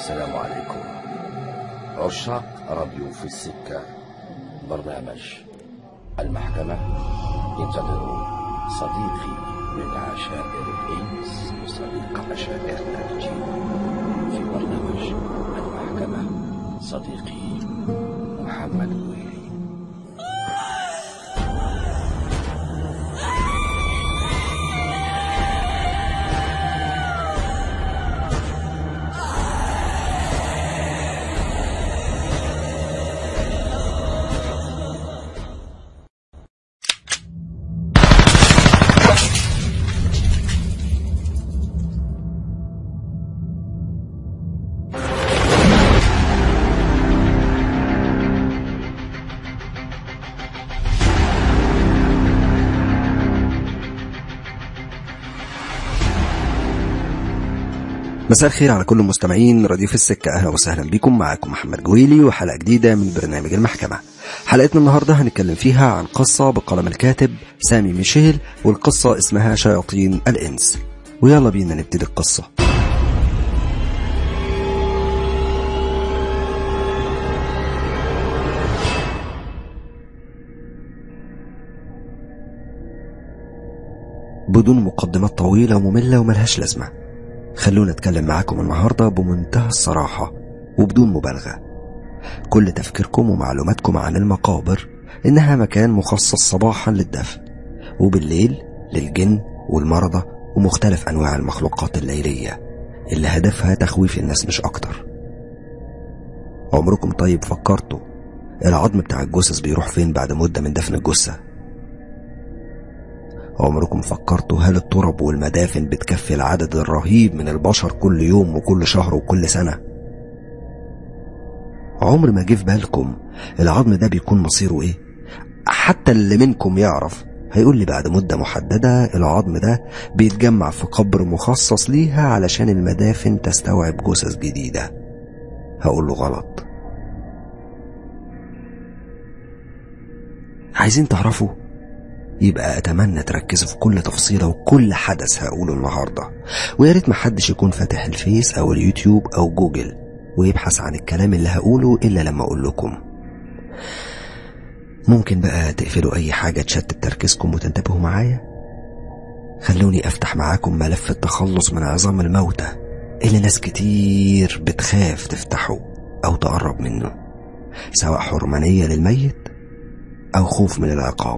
السلام عليكم عشاق راديو في السكة برنامج المحكمة ينتظر صديقي من عشائر الإنس وصديق عشائر الجن في برنامج المحكمة صديقي محمد ويلي مساء الخير على كل مستمعين راديو في السكة أهلا وسهلا بكم معاكم محمد جويلي وحلقة جديدة من برنامج المحكمة حلقتنا النهاردة هنتكلم فيها عن قصة بقلم الكاتب سامي ميشيل والقصة اسمها شياطين الإنس ويلا بينا نبتدي القصة بدون مقدمات طويلة ومملة وملهاش لازمة خلونا اتكلم معاكم النهاردة بمنتهى الصراحة وبدون مبالغة كل تفكيركم ومعلوماتكم عن المقابر إنها مكان مخصص صباحا للدفن وبالليل للجن والمرضى ومختلف أنواع المخلوقات الليلية اللي هدفها تخويف الناس مش أكتر عمركم طيب فكرتوا العظم بتاع الجثث بيروح فين بعد مدة من دفن الجثة عمركم فكرتوا هل الترب والمدافن بتكفي العدد الرهيب من البشر كل يوم وكل شهر وكل سنة عمر ما جه في بالكم العظم ده بيكون مصيره ايه حتى اللي منكم يعرف هيقول لي بعد مدة محددة العظم ده بيتجمع في قبر مخصص ليها علشان المدافن تستوعب جثث جديدة هقول له غلط عايزين تعرفوا يبقى أتمنى تركزوا في كل تفصيلة وكل حدث هقوله النهاردة ويا ريت محدش يكون فاتح الفيس أو اليوتيوب أو جوجل ويبحث عن الكلام اللي هقوله إلا لما أقول لكم ممكن بقى تقفلوا أي حاجة تشتت تركيزكم وتنتبهوا معايا خلوني أفتح معاكم ملف التخلص من عظام الموتى اللي ناس كتير بتخاف تفتحه أو تقرب منه سواء حرمانية للميت أو خوف من العقاب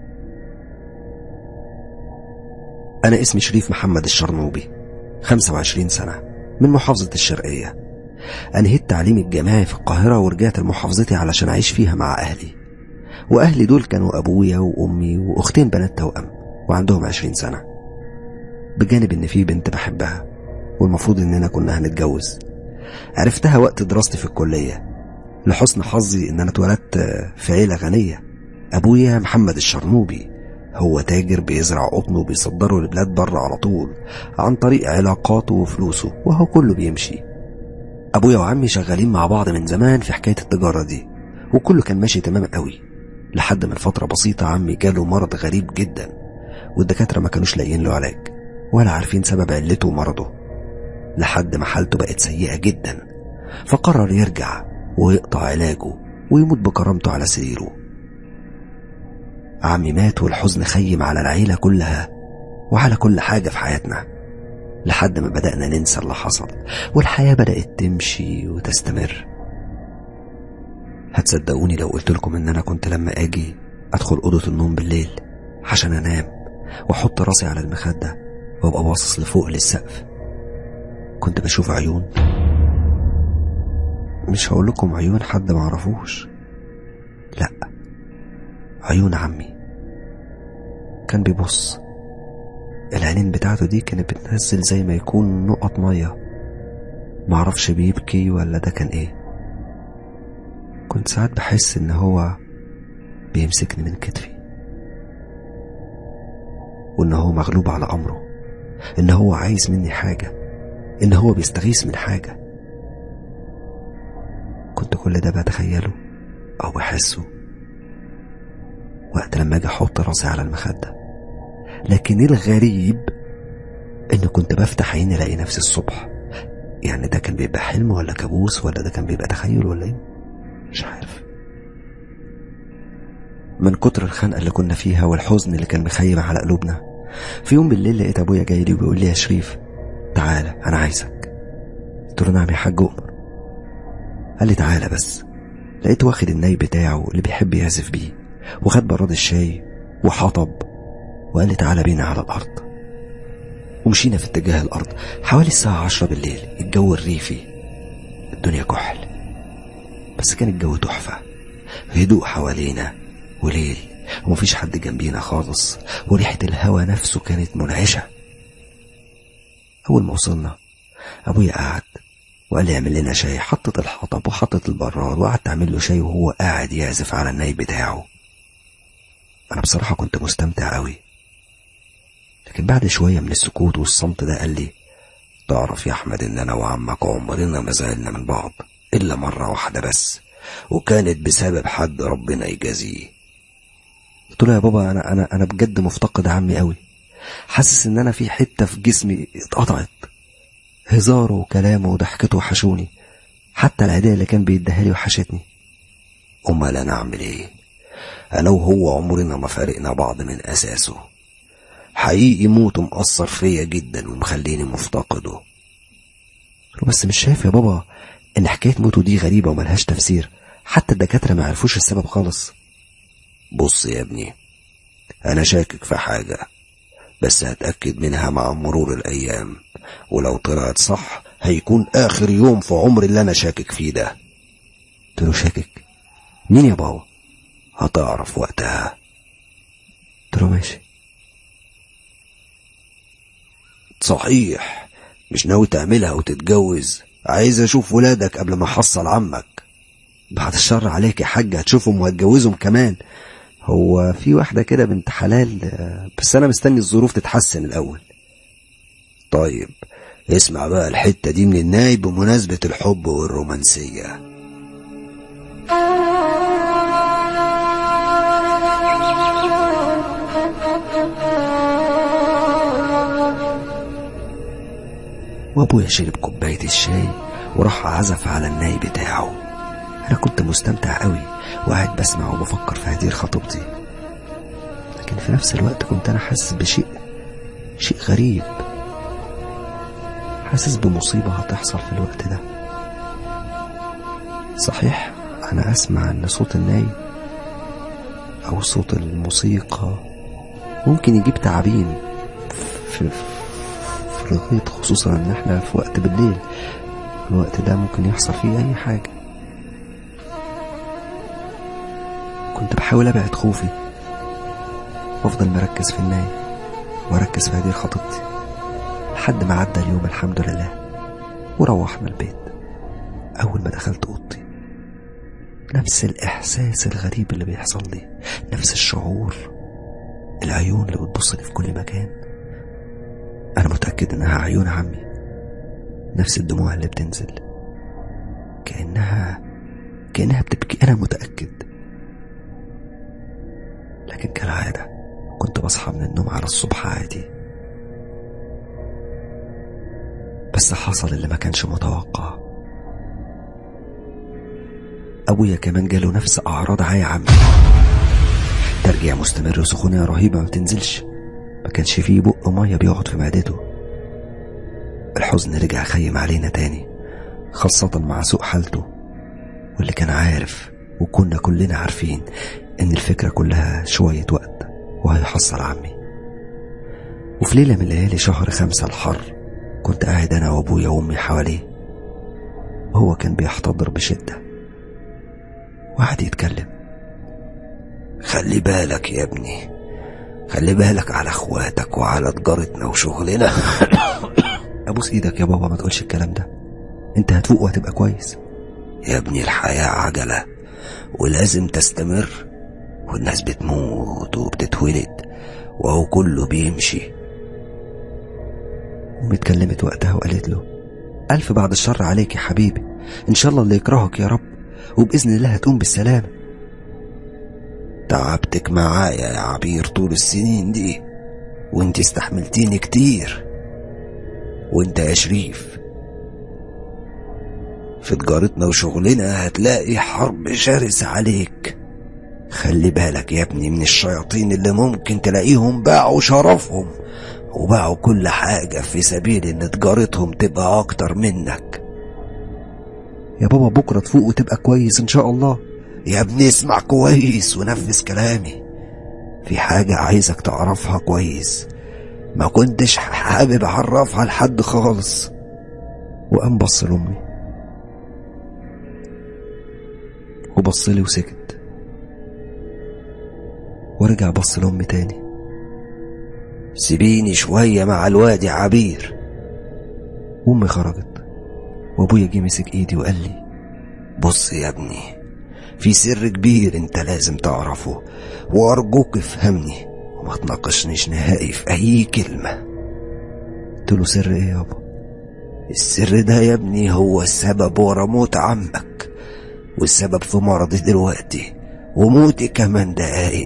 أنا اسمي شريف محمد الشرنوبي 25 سنة من محافظة الشرقية أنهيت تعليمي الجامعي في القاهرة ورجعت لمحافظتي علشان أعيش فيها مع أهلي وأهلي دول كانوا أبويا وأمي وأختين بنات توأم وعندهم 20 سنة بجانب إن في بنت بحبها والمفروض إننا كنا هنتجوز عرفتها وقت دراستي في الكلية لحسن حظي إن أنا اتولدت في عيلة غنية أبويا محمد الشرنوبي هو تاجر بيزرع قطن وبيصدره لبلاد بره على طول عن طريق علاقاته وفلوسه وهو كله بيمشي أبويا وعمي شغالين مع بعض من زمان في حكاية التجارة دي وكله كان ماشي تمام قوي لحد من فترة بسيطة عمي جاله مرض غريب جدا والدكاترة ما كانوش لاقيين له علاج ولا عارفين سبب علته ومرضه لحد ما حالته بقت سيئة جدا فقرر يرجع ويقطع علاجه ويموت بكرامته على سريره عمي مات والحزن خيم على العيلة كلها وعلى كل حاجة في حياتنا لحد ما بدأنا ننسى اللي حصل والحياة بدأت تمشي وتستمر هتصدقوني لو قلت لكم ان انا كنت لما اجي ادخل اوضة النوم بالليل عشان انام واحط راسي على المخدة وابقى باصص لفوق للسقف كنت بشوف عيون مش هقول لكم عيون حد معرفوش لا عيون عمي كان بيبص العينين بتاعته دي كانت بتنزل زي ما يكون نقط مية معرفش بيبكي ولا ده كان ايه كنت ساعات بحس ان هو بيمسكني من كتفي وان هو مغلوب على امره ان هو عايز مني حاجة ان هو بيستغيث من حاجة كنت كل ده بتخيله او بحسه وقت لما اجي احط راسي على المخدة لكن الغريب ان كنت بفتح عيني الاقي نفسي الصبح يعني ده كان بيبقى حلم ولا كابوس ولا ده كان بيبقى تخيل ولا ايه مش عارف من كتر الخنقة اللي كنا فيها والحزن اللي كان مخيم على قلوبنا في يوم بالليل لقيت ابويا جاي لي وبيقول لي يا شريف تعالى انا عايزك قلت له نعم يا حاج أؤمر قال لي تعالى بس لقيته واخد الناي بتاعه اللي بيحب يعزف بيه وخد براد الشاي وحطب وقال لي تعالى بينا على الأرض ومشينا في اتجاه الأرض حوالي الساعة عشرة بالليل الجو الريفي الدنيا كحل بس كان الجو تحفة هدوء حوالينا وليل ومفيش حد جنبينا خالص وريحة الهوا نفسه كانت منعشة أول ما وصلنا أبويا قعد وقال لي اعمل لنا شاي حطت الحطب وحطت البراد وقعدت اعمل له شاي وهو قاعد يعزف على الناي بتاعه انا بصراحة كنت مستمتع قوي لكن بعد شوية من السكوت والصمت ده قال لي تعرف يا احمد ان انا وعمك عمرنا ما زعلنا من بعض الا مرة واحدة بس وكانت بسبب حد ربنا يجازيه قلت له يا بابا انا انا انا بجد مفتقد عمي قوي حاسس ان انا في حتة في جسمي اتقطعت هزاره وكلامه وضحكته وحشوني حتى العيدية اللي كان بيديها لي وحشتني امال انا اعمل ايه انا وهو عمرنا ما فارقنا بعض من اساسه حقيقي موته مأثر فيا جدا ومخليني مفتقده بس مش شايف يا بابا ان حكاية موته دي غريبة وملهاش تفسير حتى الدكاترة ما عرفوش السبب خالص بص يا ابني انا شاكك في حاجة بس هتأكد منها مع مرور الأيام ولو طلعت صح هيكون آخر يوم في عمري اللي أنا شاكك فيه ده قلت له شاكك مين يا بابا هتعرف وقتها قلت له ماشي صحيح مش ناوي تعملها وتتجوز عايز اشوف ولادك قبل ما احصل عمك بعد الشر عليك يا حاج هتشوفهم وهتجوزهم كمان هو في واحدة كده بنت حلال بس أنا مستني الظروف تتحسن الأول طيب اسمع بقى الحتة دي من الناي بمناسبة الحب والرومانسية وابويا شرب كوباية الشاي وراح عزف على الناي بتاعه أنا كنت مستمتع قوي وقاعد بسمع وبفكر في هدير خطيبتي لكن في نفس الوقت كنت أنا حاسس بشيء شيء غريب حاسس بمصيبة هتحصل في الوقت ده صحيح أنا أسمع أن صوت الناي أو صوت الموسيقى ممكن يجيب تعابين في, في الغيط خصوصا ان احنا في وقت بالليل الوقت ده ممكن يحصل فيه اي حاجة كنت بحاول ابعد خوفي وافضل مركز في الناي واركز في هذه خطيبتي لحد ما عدى اليوم الحمد لله وروحنا البيت اول ما دخلت اوضتي نفس الاحساس الغريب اللي بيحصل لي نفس الشعور العيون اللي بتبصلي في كل مكان انا متاكد انها عيون عمي نفس الدموع اللي بتنزل كانها كانها بتبكي انا متاكد لكن كالعاده كنت بصحى من النوم على الصبح عادي بس حصل اللي ما كانش متوقع ابويا كمان جاله نفس اعراض عيا عمي ترجيع مستمر وسخونية رهيبة ما بتنزلش ما كانش فيه بق مية بيقعد في معدته الحزن رجع خيم علينا تاني خاصة مع سوء حالته واللي كان عارف وكنا كلنا عارفين ان الفكرة كلها شوية وقت وهيحصل عمي وفي ليلة من ليالي شهر خمسة الحر كنت قاعد انا وابويا وامي حواليه وهو كان بيحتضر بشدة وقعد يتكلم خلي بالك يا ابني خلي بالك على اخواتك وعلى تجارتنا وشغلنا ابوس ايدك يا بابا ما تقولش الكلام ده انت هتفوق وهتبقى كويس يا ابني الحياة عجلة ولازم تستمر والناس بتموت وبتتولد وهو كله بيمشي أمي اتكلمت وقتها وقالت له ألف بعد الشر عليك يا حبيبي إن شاء الله اللي يكرهك يا رب وبإذن الله هتقوم بالسلامة تعبتك معايا يا عبير طول السنين دي وانت استحملتيني كتير وانت يا شريف في تجارتنا وشغلنا هتلاقي حرب شرسة عليك خلي بالك يا ابني من الشياطين اللي ممكن تلاقيهم باعوا شرفهم وباعوا كل حاجة في سبيل ان تجارتهم تبقى اكتر منك يا بابا بكرة تفوق وتبقى كويس ان شاء الله يا ابني اسمع كويس ونفذ كلامي في حاجة عايزك تعرفها كويس ما كنتش حابب اعرفها لحد خالص وقام بص لامي وبص لي وسكت ورجع بص لامي تاني سيبيني شوية مع الواد يا عبير وامي خرجت وابويا جه مسك ايدي وقال لي بص يا ابني في سر كبير انت لازم تعرفه وارجوك افهمني وما تناقشنيش نهائي في اي كلمة قلت له سر ايه يابا السر ده يا ابني هو السبب ورا موت عمك والسبب في مرضي دلوقتي وموتي كمان دقايق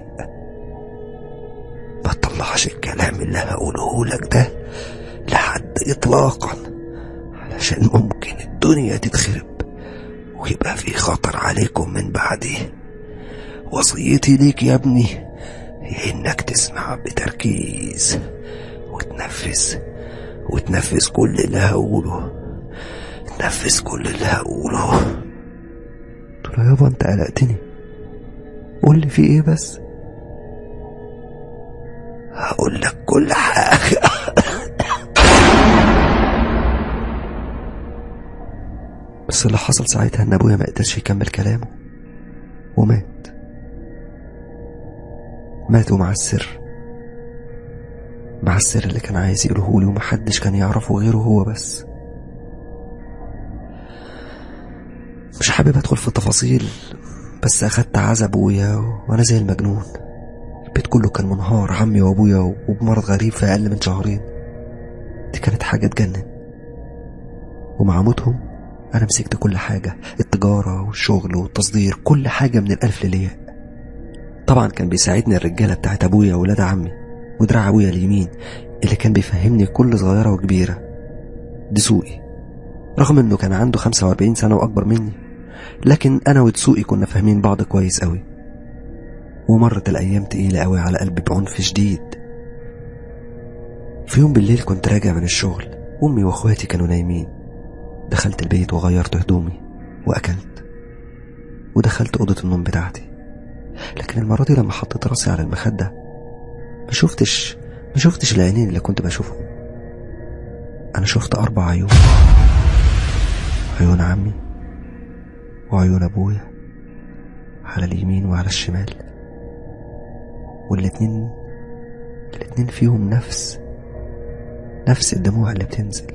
ما تطلعش الكلام اللي هقوله لك ده لحد اطلاقا علشان ممكن الدنيا تتخرب ويبقى في خطر عليكم من بعدي وصيتي ليك يا ابني هي انك تسمع بتركيز وتنفذ وتنفذ كل اللي هقوله تنفذ كل اللي هقوله قلت له يابا انت قلقتني قول لي في ايه بس هقول لك كل حاجة بس اللي حصل ساعتها ان ابويا ما قدرش يكمل كلامه ومات ماتوا مع السر مع السر اللي كان عايز يقوله لي ومحدش كان يعرفه غيره هو بس مش حابب ادخل في التفاصيل بس اخدت عزا ابويا وانا زي المجنون البيت كله كان منهار عمي وابويا وبمرض غريب في اقل من شهرين دي كانت حاجه تجنن ومع موتهم انا مسكت كل حاجه التجاره والشغل والتصدير كل حاجه من الالف للياء طبعا كان بيساعدني الرجاله بتاعت ابويا وولاد عمي ودراع ابويا اليمين اللي كان بيفهمني كل صغيره وكبيره دسوقي رغم انه كان عنده 45 سنه واكبر مني لكن انا ودسوقي كنا فاهمين بعض كويس قوي ومرت الايام تقيله قوي على قلبي بعنف شديد في يوم بالليل كنت راجع من الشغل امي واخواتي كانوا نايمين دخلت البيت وغيرت هدومي واكلت ودخلت اوضه النوم بتاعتي لكن المره دي لما حطيت راسي على المخده ما شفتش ما شفتش العينين اللي كنت بشوفهم انا شفت اربع عيون عيون عمي وعيون ابويا على اليمين وعلى الشمال والاتنين الاتنين فيهم نفس نفس الدموع اللي بتنزل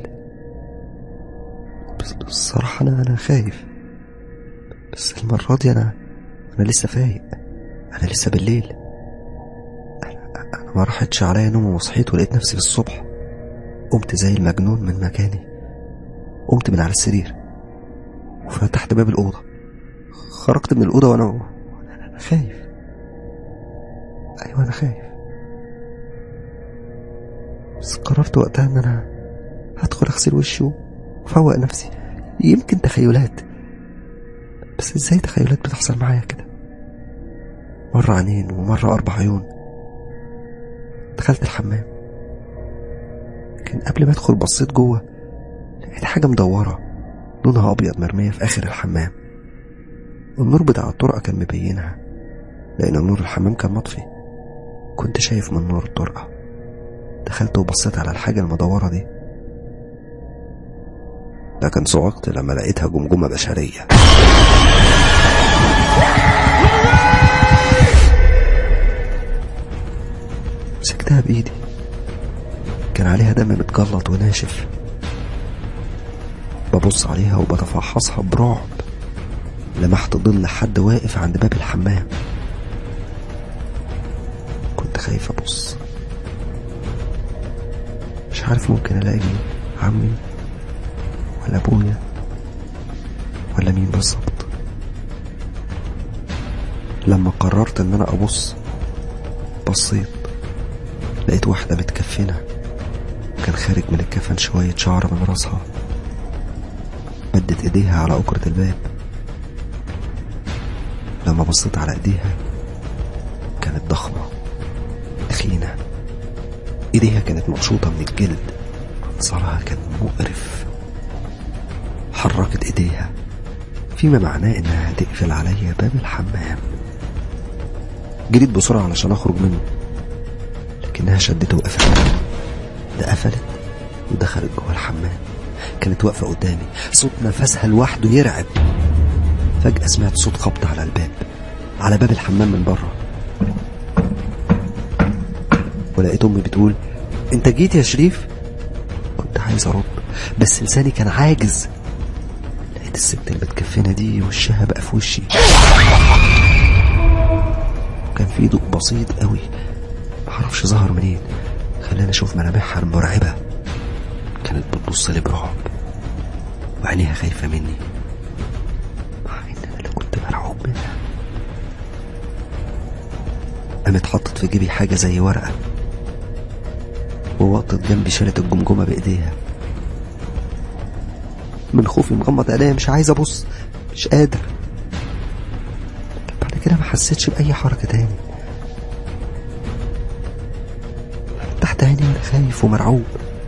بس بصراحة أنا أنا خايف بس المرة دي أنا أنا لسه فايق أنا لسه بالليل أنا, أنا ما راحتش عليا نوم وصحيت ولقيت نفسي في الصبح قمت زي المجنون من مكاني قمت من على السرير وفتحت باب الأوضة خرجت من الأوضة وأنا أنا خايف أيوة أنا خايف بس قررت وقتها إن أنا هدخل أغسل وشي وأفوق نفسي يمكن تخيلات بس إزاي تخيلات بتحصل معايا كده مرة عينين ومرة أربع عيون دخلت الحمام لكن قبل ما أدخل بصيت جوه لقيت حاجة مدورة لونها أبيض مرمية في آخر الحمام النور بتاع الطرقة كان مبينها لأن نور الحمام كان مطفي كنت شايف من نور الطرقة دخلت وبصيت على الحاجة المدورة دي لكن صعقت لما لقيتها جمجمة بشرية مسكتها بإيدي كان عليها دم متجلط وناشف ببص عليها وبتفحصها برعب لمحت ظل حد واقف عند باب الحمام كنت خايف ابص مش عارف ممكن الاقي مين عمي ولا ابويا ولا مين بالظبط لما قررت ان انا ابص بصيت لقيت واحدة متكفنة كان خارج من الكفن شوية شعر من راسها مدت ايديها على أكرة الباب لما بصيت على ايديها كانت ضخمة تخينة ايديها كانت مبشوطة من الجلد منظرها كان مقرف حركت ايديها فيما معناه انها هتقفل عليا باب الحمام جريت بسرعة علشان اخرج منه لكنها شدته وقفلت ده قفلت ودخلت جوه الحمام كانت واقفة قدامي صوت نفسها لوحده يرعب فجأة سمعت صوت خبط على الباب على باب الحمام من بره ولقيت أمي بتقول أنت جيت يا شريف كنت عايز أرد بس لساني كان عاجز لقيت الست المتكفنة دي وشها بقى في وشي كان في ضوء بسيط قوي معرفش ظهر منين خلاني أشوف ملامحها المرعبة كانت بتبص لي برعب وعينيها خايفة مني مع إن أنا اللي كنت مرعوب منها قامت حطت في جيبي حاجة زي ورقة ووطت جنبي شالت الجمجمة بإيديها من خوفي مغمض عينيا مش عايز أبص مش قادر بعد كده ما حسيتش بأي حركة تاني تحت عيني وأنا خايف ومرعوب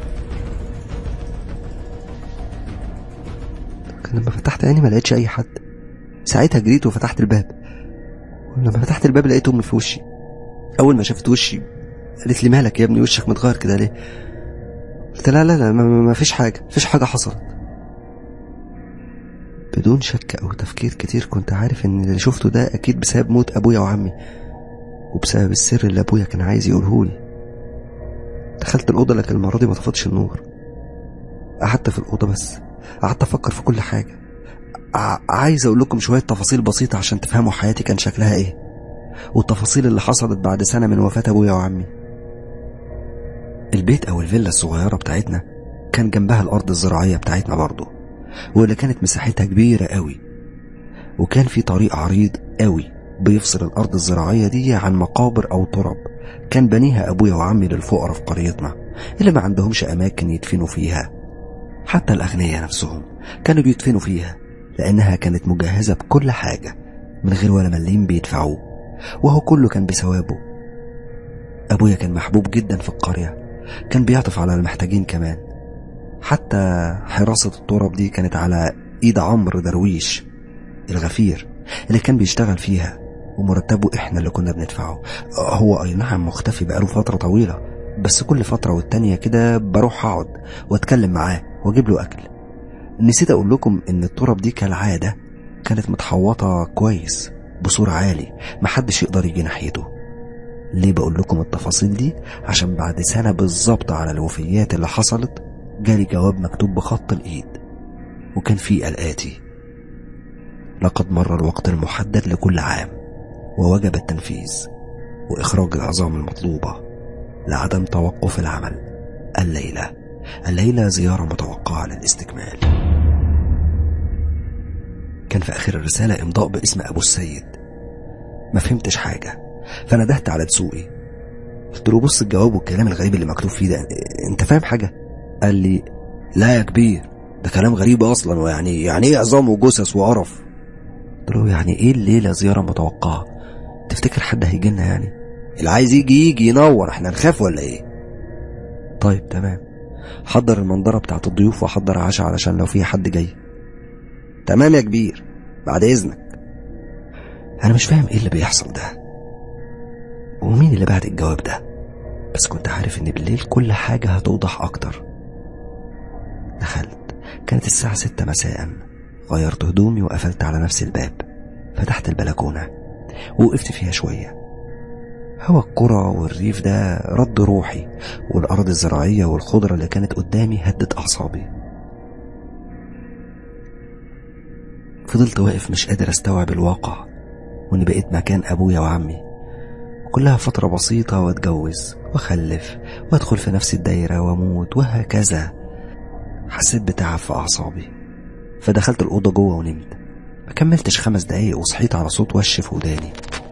لكن لما فتحت عيني ما لقيتش أي حد ساعتها جريت وفتحت الباب ولما فتحت الباب لقيت أمي في وشي أول ما شافت وشي قالت لي مالك يا ابني وشك متغير كده ليه قلت لا لا لا ما, ما فيش حاجة ما فيش حاجة حصلت بدون شك أو تفكير كتير كنت عارف إن اللي شفته ده أكيد بسبب موت أبويا وعمي وبسبب السر اللي أبويا كان عايز يقولهولي دخلت الأوضة لكن المرة دي ما طفتش النور قعدت في الأوضة بس قعدت أفكر في كل حاجة ع- عايز أقول لكم شوية تفاصيل بسيطة عشان تفهموا حياتي كان شكلها إيه والتفاصيل اللي حصلت بعد سنة من وفاة أبويا وعمي البيت أو الفيلا الصغيرة بتاعتنا كان جنبها الأرض الزراعية بتاعتنا برضه واللي كانت مساحتها كبيرة قوي وكان في طريق عريض قوي بيفصل الأرض الزراعية دي عن مقابر أو تراب كان بنيها أبويا وعمي للفقراء في قريتنا اللي ما عندهمش أماكن يدفنوا فيها حتى الأغنياء نفسهم كانوا بيدفنوا فيها لأنها كانت مجهزة بكل حاجة من غير ولا مليم بيدفعوه وهو كله كان بثوابه أبويا كان محبوب جدا في القرية كان بيعطف على المحتاجين كمان حتى حراسة التراب دي كانت على إيد عمرو درويش الغفير اللي كان بيشتغل فيها ومرتبه إحنا اللي كنا بندفعه هو أي نعم مختفي بقاله فترة طويلة بس كل فترة والتانية كده بروح أقعد وأتكلم معاه وأجيب له أكل نسيت أقول لكم إن التراب دي كالعادة كانت متحوطة كويس بسور عالي محدش يقدر يجي ناحيته ليه بقول لكم التفاصيل دي عشان بعد سنة بالظبط على الوفيات اللي حصلت جالي جواب مكتوب بخط الإيد وكان فيه الآتي لقد مر الوقت المحدد لكل عام ووجب التنفيذ وإخراج العظام المطلوبة لعدم توقف العمل الليلة الليلة زيارة متوقعة للاستكمال كان في آخر الرسالة إمضاء باسم أبو السيد ما فهمتش حاجة فندهت على دسوقي قلت له بص الجواب والكلام الغريب اللي مكتوب فيه ده انت فاهم حاجة قال لي لا يا كبير ده كلام غريب اصلا ويعني يعني ايه عظام وجثث وقرف قلت له يعني ايه الليله زياره متوقعه تفتكر حد هيجي لنا يعني اللي عايز يجي يجي ينور احنا نخاف ولا ايه طيب تمام حضر المنظره بتاعت الضيوف وحضر عشاء علشان لو في حد جاي تمام يا كبير بعد اذنك انا مش فاهم ايه اللي بيحصل ده ومين اللي بعت الجواب ده بس كنت عارف ان بالليل كل حاجة هتوضح اكتر دخلت كانت الساعة ستة مساء غيرت هدومي وقفلت على نفس الباب فتحت البلكونة ووقفت فيها شوية هوا القرى والريف ده رد روحي والأرض الزراعية والخضرة اللي كانت قدامي هدت أعصابي فضلت واقف مش قادر استوعب الواقع واني بقيت مكان ابويا وعمي كلها فترة بسيطة واتجوز واخلف وادخل في نفس الدايرة واموت وهكذا حسيت بتعب في اعصابي فدخلت الأوضة جوه ونمت ما كملتش خمس دقايق وصحيت على صوت وش في وداني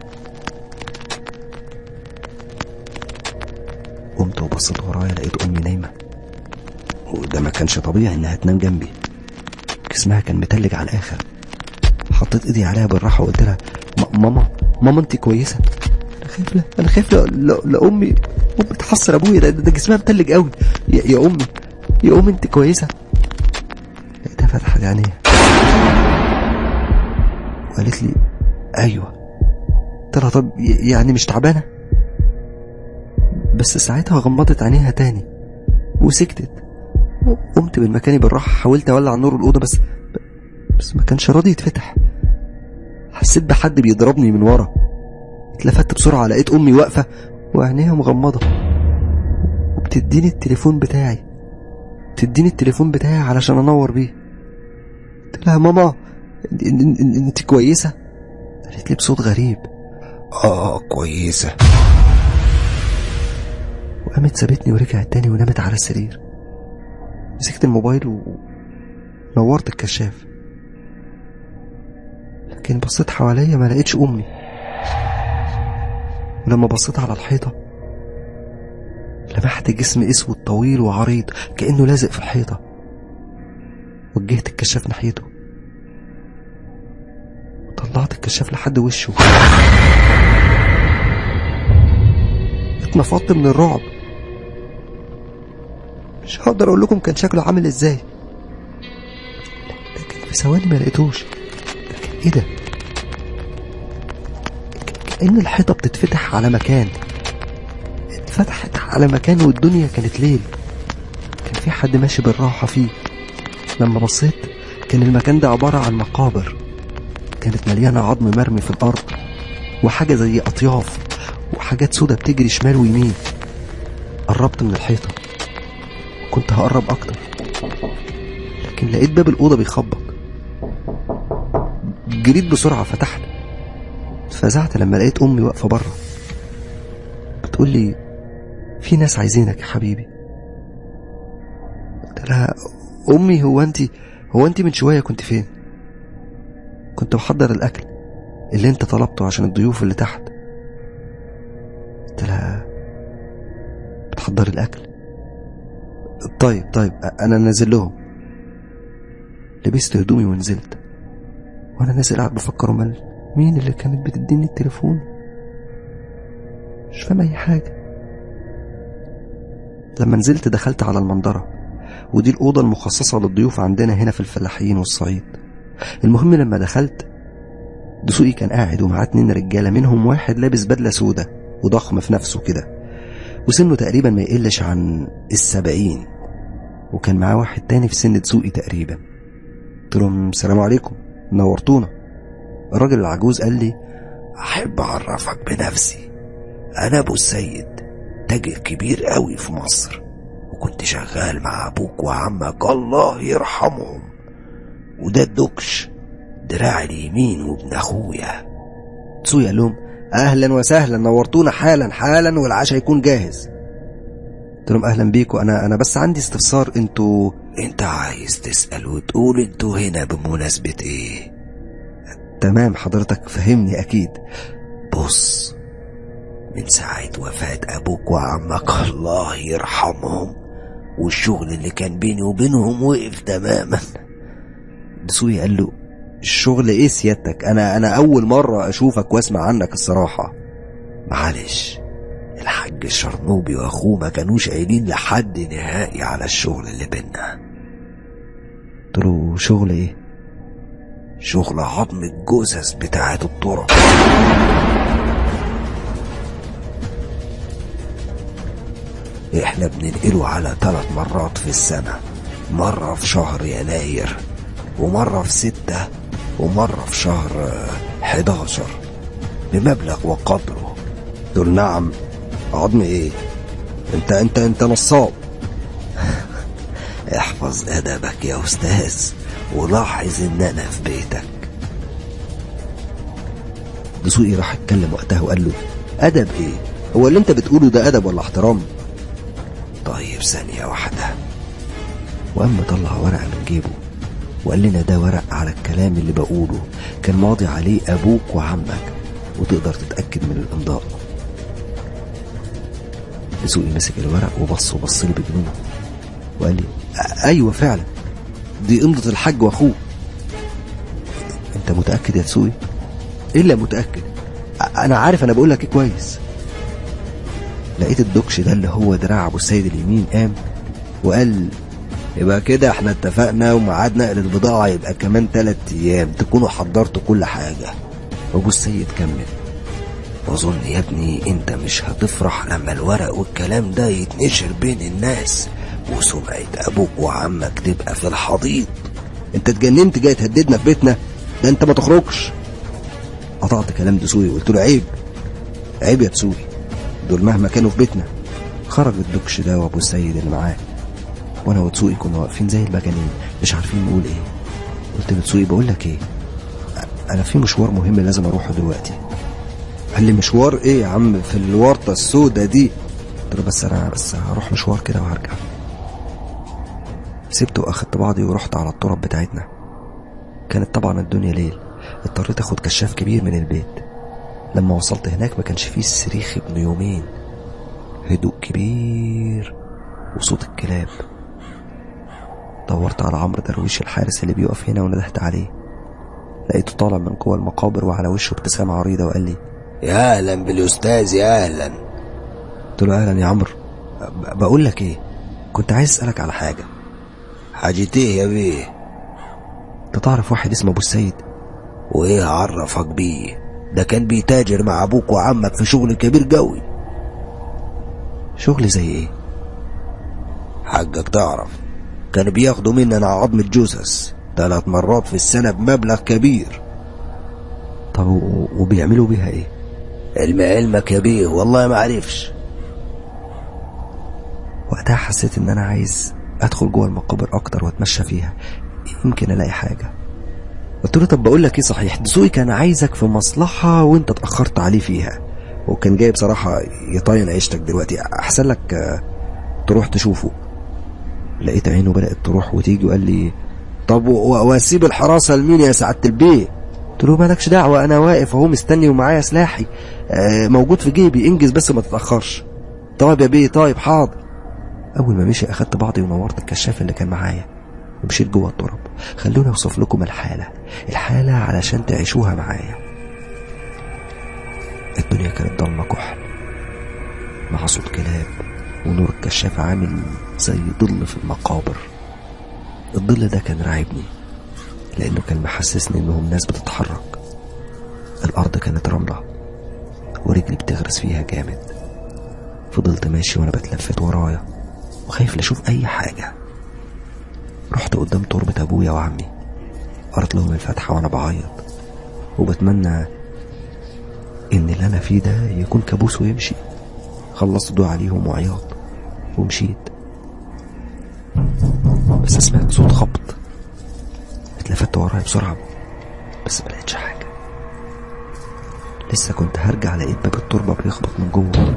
قمت وبصيت ورايا لقيت أمي نايمة وده ما كانش طبيعي إنها تنام جنبي جسمها كان متلج على الآخر حطيت ايدي عليها بالراحة وقلت لها "م- ماما ماما انت كويسة انا خايف لا انا خايف لا- لا- لأمي أمي تحصر أبويا ده, ده جسمها متلج قوي يا, يا أمي يا أمي انت كويسة لقيتها فتحت عينيها وقالت لي ايوه قلت لها طب ي- يعني مش تعبانة بس ساعتها غمضت عينيها تاني وسكتت قمت من مكاني بالراحة حاولت أولع نور الأوضة بس بس ما كانش راضي يتفتح حسيت بحد بيضربني من ورا اتلفت بسرعة لقيت أمي واقفة وعينيها مغمضة وبتديني التليفون بتاعي بتديني التليفون بتاعي علشان أنور بيه قلت لها ماما إن- إن- إن- انت كويسة قالت لي بصوت غريب اه كويسة وقامت سابتني ورجعت تاني ونامت على السرير مسكت الموبايل ونورت الكشاف لكن بصيت حواليا ما لقيتش امي ولما بصيت على الحيطه لمحت جسم اسود طويل وعريض كانه لازق في الحيطه وجهت الكشاف ناحيته طلعت الكشاف لحد وشه اتنفضت من الرعب مش هقدر اقول لكم كان شكله عامل ازاي لكن في ثواني ما لقيتوش لكن ايه ده ك- كأن الحيطة بتتفتح على مكان اتفتحت على مكان والدنيا كانت ليل كان في حد ماشي بالراحة فيه لما بصيت كان المكان ده عبارة عن مقابر كانت مليانة عظم مرمي في الأرض وحاجة زي أطياف وحاجات سودة بتجري شمال ويمين قربت من الحيطة كنت هقرب أكتر لكن لقيت باب الأوضة بيخبط جريت بسرعة فتحت اتفزعت لما لقيت أمي واقفة بره بتقول لي في ناس عايزينك يا حبيبي قلت لها أمي هو أنت هو أنت من شوية كنت فين كنت بحضر الأكل اللي أنت طلبته عشان الضيوف اللي تحت قلت لها بتحضر الأكل طيب طيب انا نازل لهم لبست هدومي ونزلت وانا نازل قاعد بفكر امال مين اللي كانت بتديني التليفون مش فاهم اي حاجه لما نزلت دخلت على المنظره ودي الاوضه المخصصه للضيوف عندنا هنا في الفلاحين والصعيد المهم لما دخلت دسوقي كان قاعد ومعاه اتنين رجاله منهم واحد لابس بدله سودة وضخم في نفسه كده وسنه تقريبا ما يقلش عن السبعين وكان معاه واحد تاني في سن دسوقي تقريبا قلت لهم السلام عليكم نورتونا الراجل العجوز قال لي أحب أعرفك بنفسي أنا أبو السيد تاجر كبير قوي في مصر وكنت شغال مع أبوك وعمك الله يرحمهم وده الدكش دراع اليمين وابن أخويا دسوقي قال لهم اهلا وسهلا نورتونا حالا حالا والعشاء يكون جاهز قلت لهم اهلا بيكم انا انا بس عندي استفسار انتوا انت عايز تسأل وتقول انتوا هنا بمناسبة ايه تمام حضرتك فهمني اكيد بص من ساعة وفاة أبوك وعمك الله يرحمهم والشغل اللي كان بيني وبينهم وقف تماما دسوقي قال له الشغل ايه سيادتك انا انا اول مره اشوفك واسمع عنك الصراحه معلش الحاج الشرنوبي واخوه ما كانوش قايلين لحد نهائي على الشغل اللي بينا قلت له شغل ايه شغل عظم الجثث بتاعة الطرق احنا بننقله على ثلاث مرات في السنة مرة في شهر يناير ومرة في ستة ومرة في شهر آه، 11 بمبلغ وقدره دول نعم عظم ايه انت انت انت نصاب احفظ ادبك يا استاذ ولاحظ ان انا في بيتك دسوقي راح اتكلم وقتها وقال له ادب ايه هو اللي انت بتقوله ده ادب ولا احترام طيب ثانية واحدة وقام طلع ورقه من جيبه وقال لنا ده ورق على الكلام اللي بقوله كان ماضي عليه ابوك وعمك وتقدر تتاكد من الامضاء دسوقي مسك الورق وبص وبص لي بجنونه وقال لي "أ- ايوه فعلا دي امضه الحاج واخوه انت متأكد يا تسوقي الا متأكد أ- انا عارف انا بقول لك ايه كويس لقيت الدكش ده اللي هو دراع ابو السيد اليمين قام وقال يبقى كده احنا اتفقنا وميعاد نقل البضاعة يبقى كمان تلات ايام تكونوا حضرتوا كل حاجة ابو السيد كمل واظن يا ابني انت مش هتفرح لما الورق والكلام ده يتنشر بين الناس وسمعة ابوك وعمك تبقى في الحضيض انت اتجننت جاي تهددنا في بيتنا ده انت ما تخرجش قطعت كلام دسوقي وقلت له عيب عيب يا دسوقي دول مهما كانوا في بيتنا خرج الدكش ده وابو السيد اللي معاه وانا ودسوقي كنا واقفين زي المجانين مش عارفين نقول ايه قلت لدسوقي بقول لك ايه انا في مشوار مهم لازم اروحه دلوقتي قال لي مشوار ايه يا عم في الورطه السودة دي قلت له بس انا بس هروح مشوار كده وهرجع سبته واخدت بعضي ورحت على التراب بتاعتنا كانت طبعا الدنيا ليل اضطريت اخد كشاف كبير من البيت لما وصلت هناك ما كانش فيه الصريخ ابن يومين هدوء كبير وصوت الكلاب دورت على عمرو درويش الحارس اللي بيقف هنا وندهت عليه لقيته طالع من جوه المقابر وعلى وشه ابتسامة عريضة وقال لي يا اهلا بالاستاذ يا اهلا قلت له اهلا يا عمرو ب- بقول لك ايه كنت عايز اسالك على حاجه حاجة ايه يا بيه انت تعرف واحد اسمه ابو السيد وايه عرفك بيه ده كان بيتاجر مع ابوك وعمك في شغل كبير قوي شغل زي ايه حقك تعرف كان بياخدوا مننا عظمة جثث ثلاث مرات في السنة بمبلغ كبير طب و- وبيعملوا بيها ايه علم علمك يا بيه والله ما عرفش وقتها حسيت ان انا عايز ادخل جوه المقابر اكتر واتمشى فيها يمكن الاقي حاجه قلت له طب بقول لك ايه صحيح دسوقي كان عايزك في مصلحه وانت اتاخرت عليه فيها وكان جاي بصراحه يطين عيشتك دلوقتي احسن لك آه، تروح تشوفه لقيت عينه بدات تروح وتيجي وقال لي طب و- واسيب الحراسة لمين يا سعادة البيه قلت له مالكش دعوه انا واقف اهو مستني ومعايا سلاحي آه موجود في جيبي انجز بس ما تتاخرش طيب يا بيه طيب حاضر اول ما مشي اخدت بعضي ونورت الكشاف اللي كان معايا ومشيت جوه التراب خلوني اوصف لكم الحاله الحاله علشان تعيشوها معايا الدنيا كانت ضلمه كحل مع صوت كلاب ونور الكشاف عامل زي ظل في المقابر الظل ده كان راعبني لأنه كان محسسني إنهم ناس بتتحرك الأرض كانت رملة ورجلي بتغرس فيها جامد فضلت ماشي وأنا بتلفت ورايا وخايف لأشوف أي حاجة رحت قدام تربة أبويا وعمي قرأت لهم الفاتحة وأنا بعيط وبتمنى إن اللي أنا فيه ده يكون كابوس ويمشي خلصت دعاء عليهم وعياط ومشيت بس سمعت صوت خبط اتلفت ورايا بسرعة بس ما لقيتش حاجة لسه كنت هرجع لقيت باب التربة بيخبط من جوه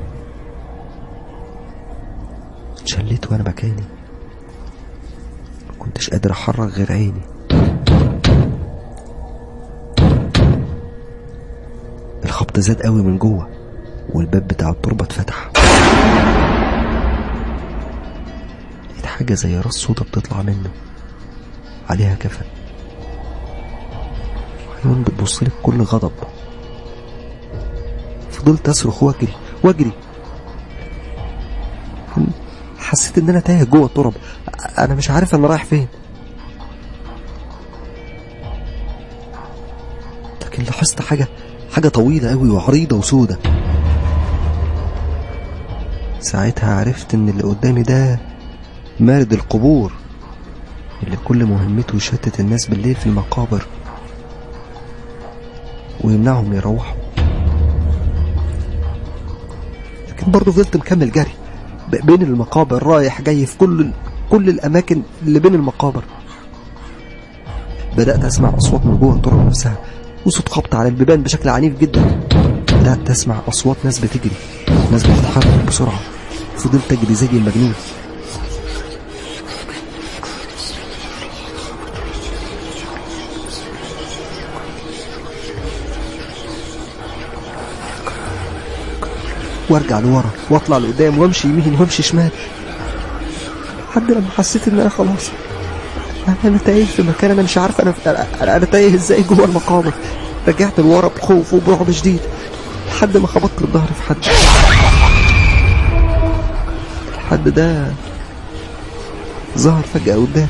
اتشليت وانا مكاني ما كنتش قادر احرك غير عيني الخبط زاد قوي من جوه والباب بتاع التربة اتفتح لقيت حاجة زي راس سودا بتطلع منه عليها كفن عيون بتبصلي بكل غضب فضلت اصرخ واجري واجري حسيت ان انا تايه جوه التراب انا مش عارف انا رايح فين لكن لاحظت حاجه حاجه طويله قوي وعريضه وسودة ساعتها عرفت ان اللي قدامي ده مارد القبور اللي كل مهمته يشتت الناس بالليل في المقابر ويمنعهم يروحوا لكن برضه فضلت مكمل جري ب- بين المقابر رايح جاي في كل كل الاماكن اللي بين المقابر بدات اسمع اصوات من جوه التراب نفسها وصوت خبط على البيبان بشكل عنيف جدا بدات اسمع اصوات ناس بتجري ناس بتتحرك بسرعه فضلت اجري زي المجنون وارجع لورا واطلع لقدام وامشي يمين وامشي شمال لحد لما حسيت ان انا خلاص انا تايه في مكان انا مش عارف انا انا, أنا تايه ازاي جوه المقابر رجعت لورا بخوف وبرعب شديد لحد ما خبطت الظهر في حد الحد ده ظهر فجأة قدامي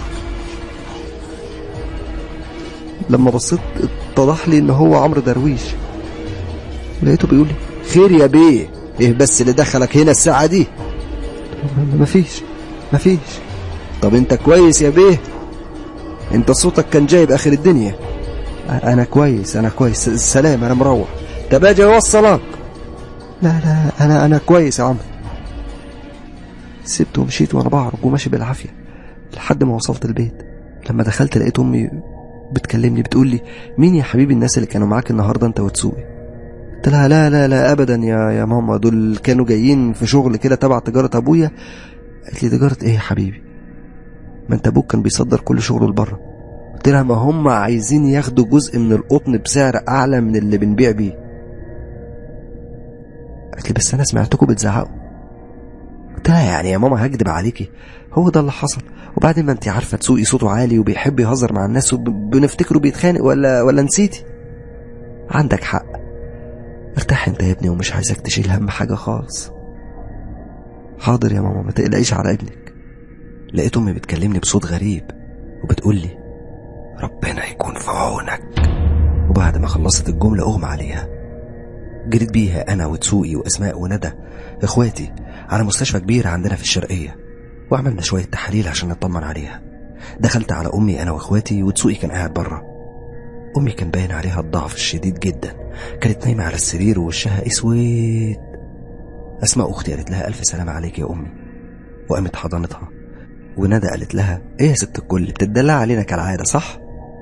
لما بصيت اتضح لي ان هو عمرو درويش لقيته بيقول لي خير يا بيه ايه بس اللي دخلك هنا الساعة دي مفيش مفيش طب انت كويس يا بيه انت صوتك كان جايب اخر الدنيا انا كويس انا كويس سلام انا مروح طب اجي اوصلك لا لا انا انا كويس يا عمرو سبته ومشيت وانا بعرج وماشي بالعافيه لحد ما وصلت البيت لما دخلت لقيت امي بتكلمني بتقول لي مين يا حبيبي الناس اللي كانوا معاك النهارده انت وتسوقي قلت لها لا لا لا ابدا يا يا ماما دول كانوا جايين في شغل كده تبع تجاره ابويا قالت لي تجاره ايه يا حبيبي ما انت ابوك كان بيصدر كل شغله لبره قلت لها ما هم عايزين ياخدوا جزء من القطن بسعر اعلى من اللي بنبيع بيه قالت لي بس انا سمعتكم بتزعقوا قلت لها يعني يا ماما هكدب عليكي هو ده اللي حصل وبعدين ما انت عارفه تسوقي صوته عالي وبيحب يهزر مع الناس وبنفتكره بيتخانق ولا ولا نسيتي عندك حق ارتاح انت يا ابني ومش عايزك تشيل هم حاجه خالص حاضر يا ماما ما تقلقيش على ابنك لقيت امي بتكلمني بصوت غريب وبتقول لي ربنا يكون في عونك وبعد ما خلصت الجمله اغمى عليها جريت بيها انا وتسوقي واسماء وندى اخواتي على مستشفى كبير عندنا في الشرقيه وعملنا شويه تحاليل عشان نطمن عليها دخلت على امي انا واخواتي وتسوقي كان قاعد بره امي كان باين عليها الضعف الشديد جدا كانت نايمه على السرير ووشها اسود اسماء اختي قالت لها الف سلامه عليك يا امي وقامت حضنتها وندى قالت لها ايه يا ست الكل بتدلع علينا كالعاده صح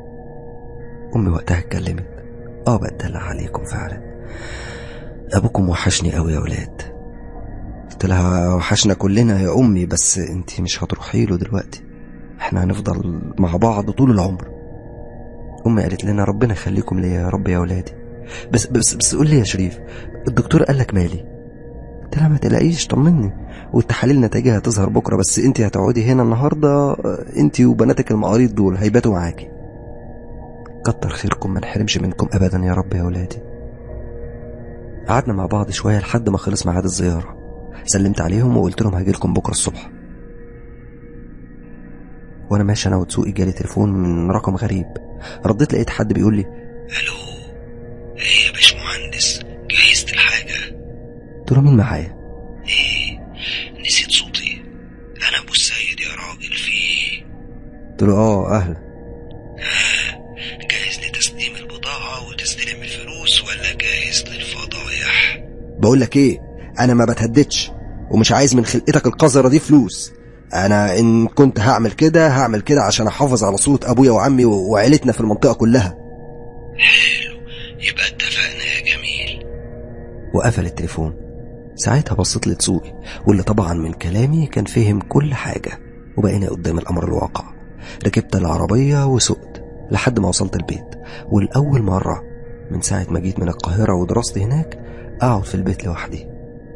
امي وقتها اتكلمت اه بتدلع عليكم فعلا ابوكم وحشني قوي يا ولاد قلت لها وحشنا كلنا يا امي بس انتي مش هتروحي له دلوقتي احنا هنفضل مع بعض طول العمر امي قالت لنا ربنا يخليكم ليا يا رب يا ولادي بس بس بس قول لي يا شريف الدكتور قال لك مالي قلت لها ما تلاقيش طمني والتحاليل نتائجها هتظهر بكره بس انت هتقعدي هنا النهارده انت وبناتك المقاريض دول هيباتوا معاكي كتر خيركم ما نحرمش منكم ابدا يا رب يا ولادي قعدنا مع بعض شويه لحد ما خلص ميعاد الزياره سلمت عليهم وقلت لهم هجيلكم بكره الصبح وانا ماشي انا وتسوقي جالي تليفون من رقم غريب رديت لقيت حد بيقول لي الو ايه يا باشمهندس جهزت الحاجه قلت له مين معايا ايه نسيت صوتي انا ابو السيد يا راجل في ايه قلت له اه اهلا جاهز لتسليم البضاعه وتستلم الفلوس ولا جاهز للفضايح بقول لك ايه انا ما بتهددش ومش عايز من خلقتك القذره دي فلوس انا ان كنت هعمل كده هعمل كده عشان احافظ على صوت ابويا وعمي وعيلتنا في المنطقه كلها حلو يبقى اتفقنا يا جميل وقفل التليفون ساعتها بصيت لتسوقي واللي طبعا من كلامي كان فهم كل حاجة وبقينا قدام الأمر الواقع ركبت العربية وسقت لحد ما وصلت البيت والأول مرة من ساعة ما جيت من القاهرة ودراستي هناك أقعد في البيت لوحدي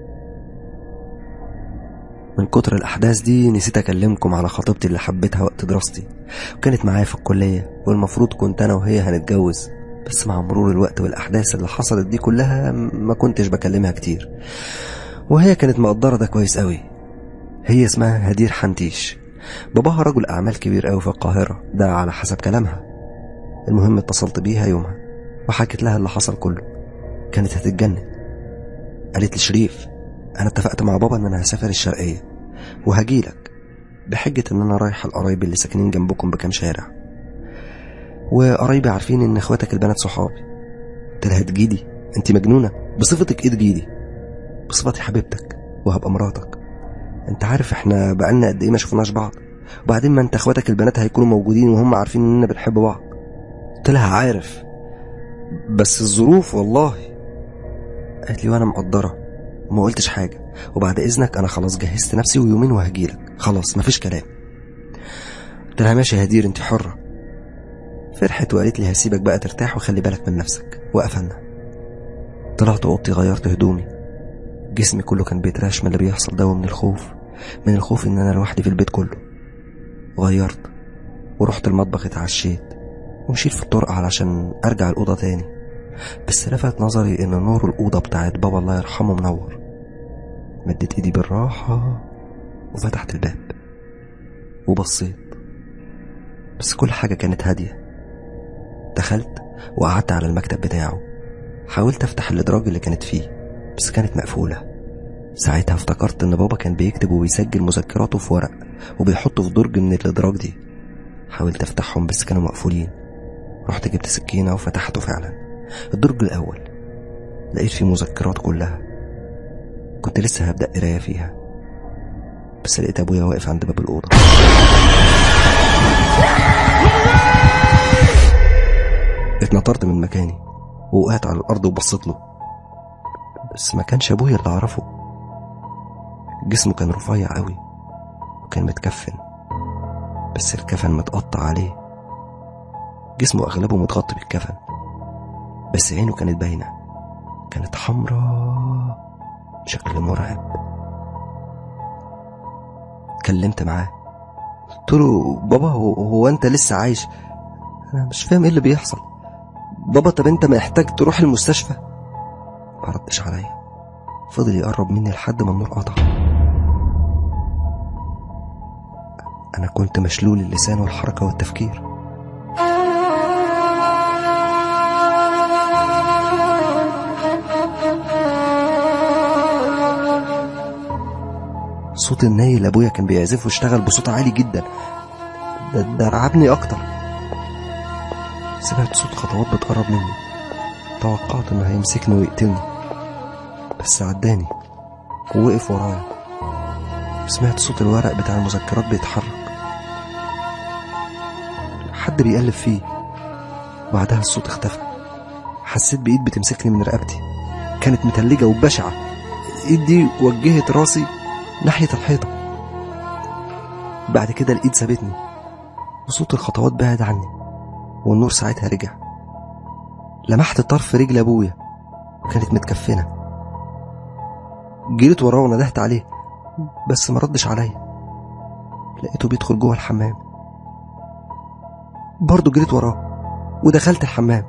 من كتر الأحداث دي نسيت أكلمكم على خطيبتي اللي حبيتها وقت دراستي وكانت معايا في الكلية والمفروض كنت أنا وهي هنتجوز بس مع مرور الوقت والأحداث اللي حصلت دي كلها ما كنتش بكلمها كتير وهي كانت مقدرة ده كويس قوي هي اسمها هدير حنتيش باباها رجل أعمال كبير قوي في القاهرة ده على حسب كلامها المهم اتصلت بيها يومها وحكيت لها اللي حصل كله كانت هتتجنن قالت لي شريف أنا اتفقت مع بابا إن أنا هسافر الشرقية وهجيلك بحجة إن أنا رايح لقرايبي اللي ساكنين جنبكم بكام شارع وقرايبي عارفين إن إخواتك البنات صحابي قلت لها تجيلي أنت مجنونة بصفتك إيه تجيلي بصفتي حبيبتك وهبقى مراتك انت عارف احنا بقالنا قد ايه ما شفناش بعض وبعدين ما انت اخواتك البنات هيكونوا موجودين وهم عارفين اننا بنحب بعض قلت لها عارف بس الظروف والله قالت لي وانا مقدره وما قلتش حاجه وبعد اذنك انا خلاص جهزت نفسي ويومين وهجيلك خلاص مفيش كلام قلت لها ماشي يا هدير انت حره فرحت وقالت لي هسيبك بقى ترتاح وخلي بالك من نفسك وقفلنا طلعت اوضتي غيرت هدومي جسمي كله كان بيترعش من اللي بيحصل ده ومن الخوف من الخوف ان انا لوحدي في البيت كله غيرت ورحت المطبخ اتعشيت ومشيت في الطرق علشان ارجع الأوضة تاني بس لفت نظري ان نور الأوضة بتاعت بابا الله يرحمه منور مديت ايدي بالراحة وفتحت الباب وبصيت بس كل حاجة كانت هادية دخلت وقعدت على المكتب بتاعه حاولت افتح الادراج اللي كانت فيه بس كانت مقفولة ساعتها افتكرت ان بابا كان بيكتب وبيسجل مذكراته في ورق وبيحطه في درج من الادراج دي حاولت افتحهم بس كانوا مقفولين رحت جبت سكينة وفتحته فعلا الدرج الاول لقيت فيه مذكرات كلها كنت لسه هبدأ قراية فيها بس لقيت ابويا واقف عند باب الأوضة اتنطرت من مكاني ووقعت على الأرض وبصيت له بس ما كانش أبويا اللي أعرفه جسمه كان رفيع قوي وكان متكفن بس الكفن متقطع عليه جسمه أغلبه متغطي بالكفن بس عينه كانت باينة كانت حمراء بشكل مرعب كلمت معاه قلت له بابا هو, هو انت لسه عايش انا مش فاهم ايه اللي بيحصل بابا طب انت محتاج تروح المستشفى ما ردش عليا فضل يقرب مني لحد ما النور قطع انا كنت مشلول اللسان والحركه والتفكير صوت الناي اللي ابويا كان بيعزفه اشتغل بصوت عالي جدا ده, ده رعبني اكتر سمعت صوت خطوات بتقرب مني توقعت انه هيمسكني ويقتلني بس عداني ووقف ورايا سمعت صوت الورق بتاع المذكرات بيتحرك حد بيقلب فيه وبعدها الصوت اختفى حسيت بإيد بتمسكني من رقبتي كانت متلجة وبشعة الإيد دي وجهت راسي ناحية الحيطة بعد كده الإيد سابتني وصوت الخطوات بعد عني والنور ساعتها رجع لمحت طرف رجل أبويا وكانت متكفنة جريت وراه وندهت عليه بس ما ردش عليا لقيته بيدخل جوه الحمام برضه جريت وراه ودخلت الحمام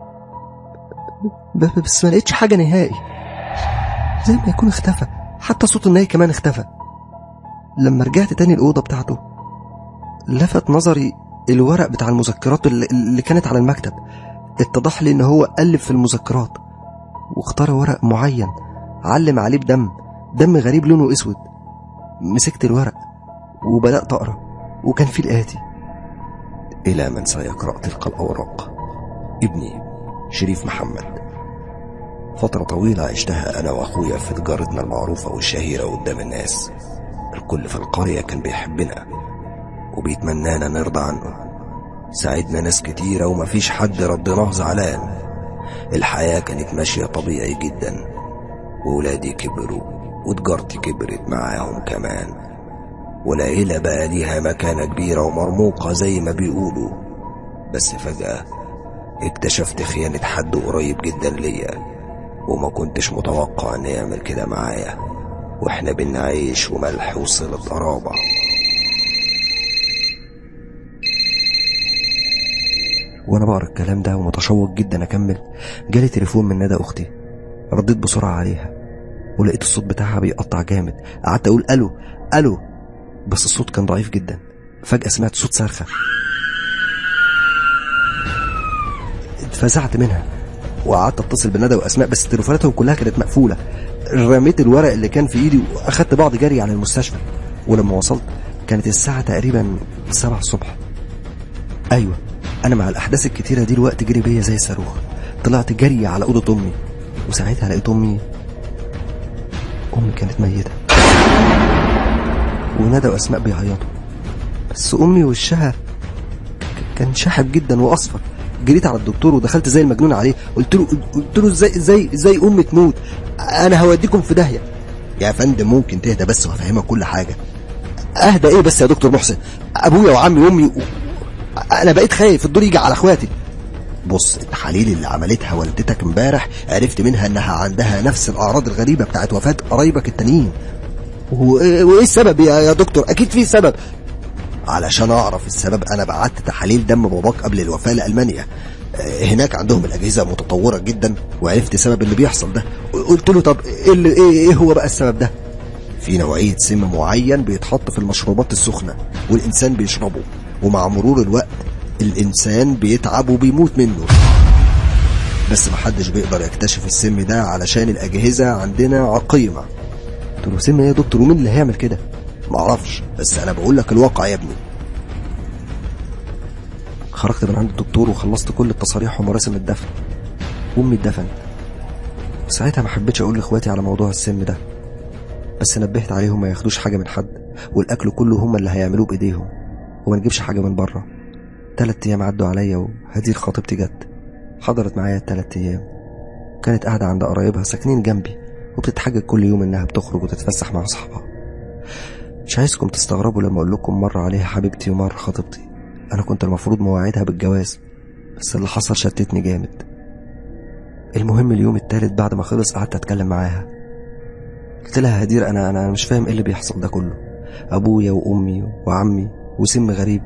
ب- بس ما لقيتش حاجة نهائي زي ما يكون اختفى حتى صوت الناي كمان اختفى لما رجعت تاني الأوضة بتاعته لفت نظري الورق بتاع المذكرات اللي, اللي كانت على المكتب اتضح لي ان هو قلب في المذكرات واختار ورق معين علم عليه بدم دم غريب لونه اسود مسكت الورق وبدأت أقرأ وكان في الآتي إلى من سيقرأ تلك الأوراق ابني شريف محمد فترة طويلة عشتها أنا وأخويا في تجارتنا المعروفة والشهيرة قدام الناس الكل في القرية كان بيحبنا وبيتمنانا نرضى عنه ساعدنا ناس كتيرة ومفيش حد ردناه زعلان الحياة كانت ماشية طبيعي جدا وولادي كبروا وتجارتي كبرت معاهم كمان والعيلة بقى ليها مكانة كبيرة ومرموقة زي ما بيقولوا بس فجأة اكتشفت خيانة حد قريب جدا ليا وما كنتش متوقع ان يعمل كده معايا واحنا بنعيش وملح وصلة قرابة وانا بقرا الكلام ده ومتشوق جدا اكمل جالي تليفون من ندى اختي رديت بسرعه عليها ولقيت الصوت بتاعها بيقطع جامد قعدت اقول الو الو بس الصوت كان ضعيف جدا فجاه سمعت صوت صرخه اتفزعت منها وقعدت اتصل بندى واسماء بس تليفوناتهم كلها كانت مقفوله رميت الورق اللي كان في ايدي واخدت بعض جري على المستشفى ولما وصلت كانت الساعه تقريبا 7 الصبح ايوه انا مع الاحداث الكتيره دي الوقت جري بيا زي الصاروخ طلعت جري على اوضه امي وساعتها لقيت امي امي كانت ميته وندى واسماء بيعيطوا بس امي وشها ك- كان شاحب جدا واصفر جريت على الدكتور ودخلت زي المجنون عليه قلت له قلت له ازاي ازاي ازاي امي تموت انا هوديكم في داهيه يا فندم ممكن تهدى بس وهفهمك كل حاجه اهدى ايه بس يا دكتور محسن ابويا وعمي وامي و... انا بقيت خايف الدور يجي على اخواتي بص التحاليل اللي عملتها والدتك امبارح عرفت منها انها عندها نفس الاعراض الغريبه بتاعت وفاه قرايبك التانيين و- وايه السبب يا يا دكتور اكيد في سبب علشان اعرف السبب انا بعت تحاليل دم باباك قبل الوفاه لالمانيا آه، هناك عندهم الاجهزه متطوره جدا وعرفت سبب اللي بيحصل ده قلت له طب ايه اللي ايه, إيه هو بقى السبب ده في نوعيه سم معين بيتحط في المشروبات السخنه والانسان بيشربه ومع مرور الوقت الانسان بيتعب وبيموت منه بس محدش بيقدر يكتشف السم ده علشان الاجهزه عندنا عقيمه قلت له سم ايه يا دكتور ومين اللي هيعمل كده معرفش بس انا بقول لك الواقع يا ابني خرجت من عند الدكتور وخلصت كل التصاريح ومراسم الدفن وامي اتدفنت ساعتها ما حبيتش اقول لاخواتي على موضوع السم ده بس نبهت عليهم ما ياخدوش حاجه من حد والاكل كله هم اللي هيعملوه بايديهم وما نجيبش حاجه من بره تلات ايام عدوا عليا وهدير خطيبتي جت حضرت معايا التلات ايام كانت قاعده عند قرايبها ساكنين جنبي وبتتحجج كل يوم انها بتخرج وتتفسح مع اصحابها مش عايزكم تستغربوا لما اقول لكم مره عليها حبيبتي ومره خطيبتي انا كنت المفروض مواعيدها بالجواز بس اللي حصل شتتني جامد المهم اليوم التالت بعد ما خلص قعدت اتكلم معاها قلت لها هدير انا انا مش فاهم ايه اللي بيحصل ده كله ابويا وامي وعمي وسم غريب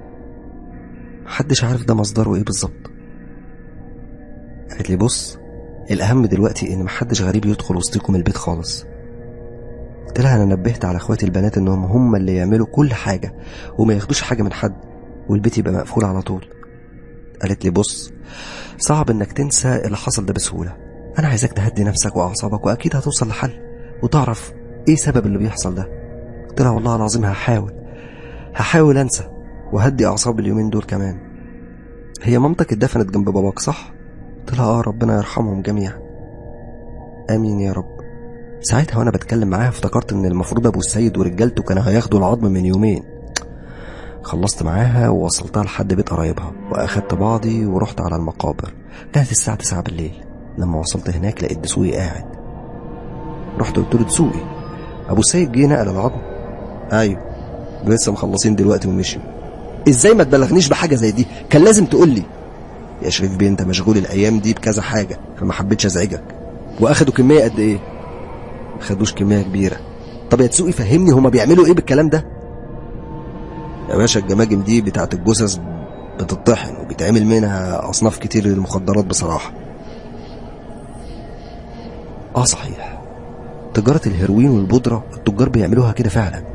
محدش عارف ده مصدره ايه بالظبط قالت لي بص الاهم دلوقتي ان محدش غريب يدخل وسطكم البيت خالص قلت لها انا نبهت على اخواتي البنات انهم هم اللي يعملوا كل حاجه وما ياخدوش حاجه من حد والبيت يبقى مقفول على طول قالت لي بص صعب انك تنسى اللي حصل ده بسهوله انا عايزاك تهدي نفسك واعصابك واكيد هتوصل لحل وتعرف ايه سبب اللي بيحصل ده قلت لها والله العظيم هحاول هحاول انسى وهدي اعصابي اليومين دول كمان هي مامتك اتدفنت جنب باباك صح قلت لها اه ربنا يرحمهم جميعا امين يا رب ساعتها وانا بتكلم معاها افتكرت ان المفروض ابو السيد ورجالته كانوا هياخدوا العظم من يومين خلصت معاها ووصلتها لحد بيت قرايبها واخدت بعضي ورحت على المقابر كانت الساعة 9 بالليل لما وصلت هناك لقيت دسوقي قاعد رحت قلت له دسوقي ابو السيد جه نقل العظم ايوه لسه مخلصين دلوقتي ومشي ازاي ما تبلغنيش بحاجه زي دي كان لازم تقول لي يا شريف بيه انت مشغول الايام دي بكذا حاجه فما حبيتش ازعجك واخدوا كميه قد ايه ما خدوش كميه كبيره طب يا تسوقي فهمني هما بيعملوا ايه بالكلام ده يا باشا الجماجم دي بتاعت الجثث بتطحن وبيتعمل منها اصناف كتير للمخدرات بصراحه اه صحيح تجارة الهيروين والبودرة التجار بيعملوها كده فعلا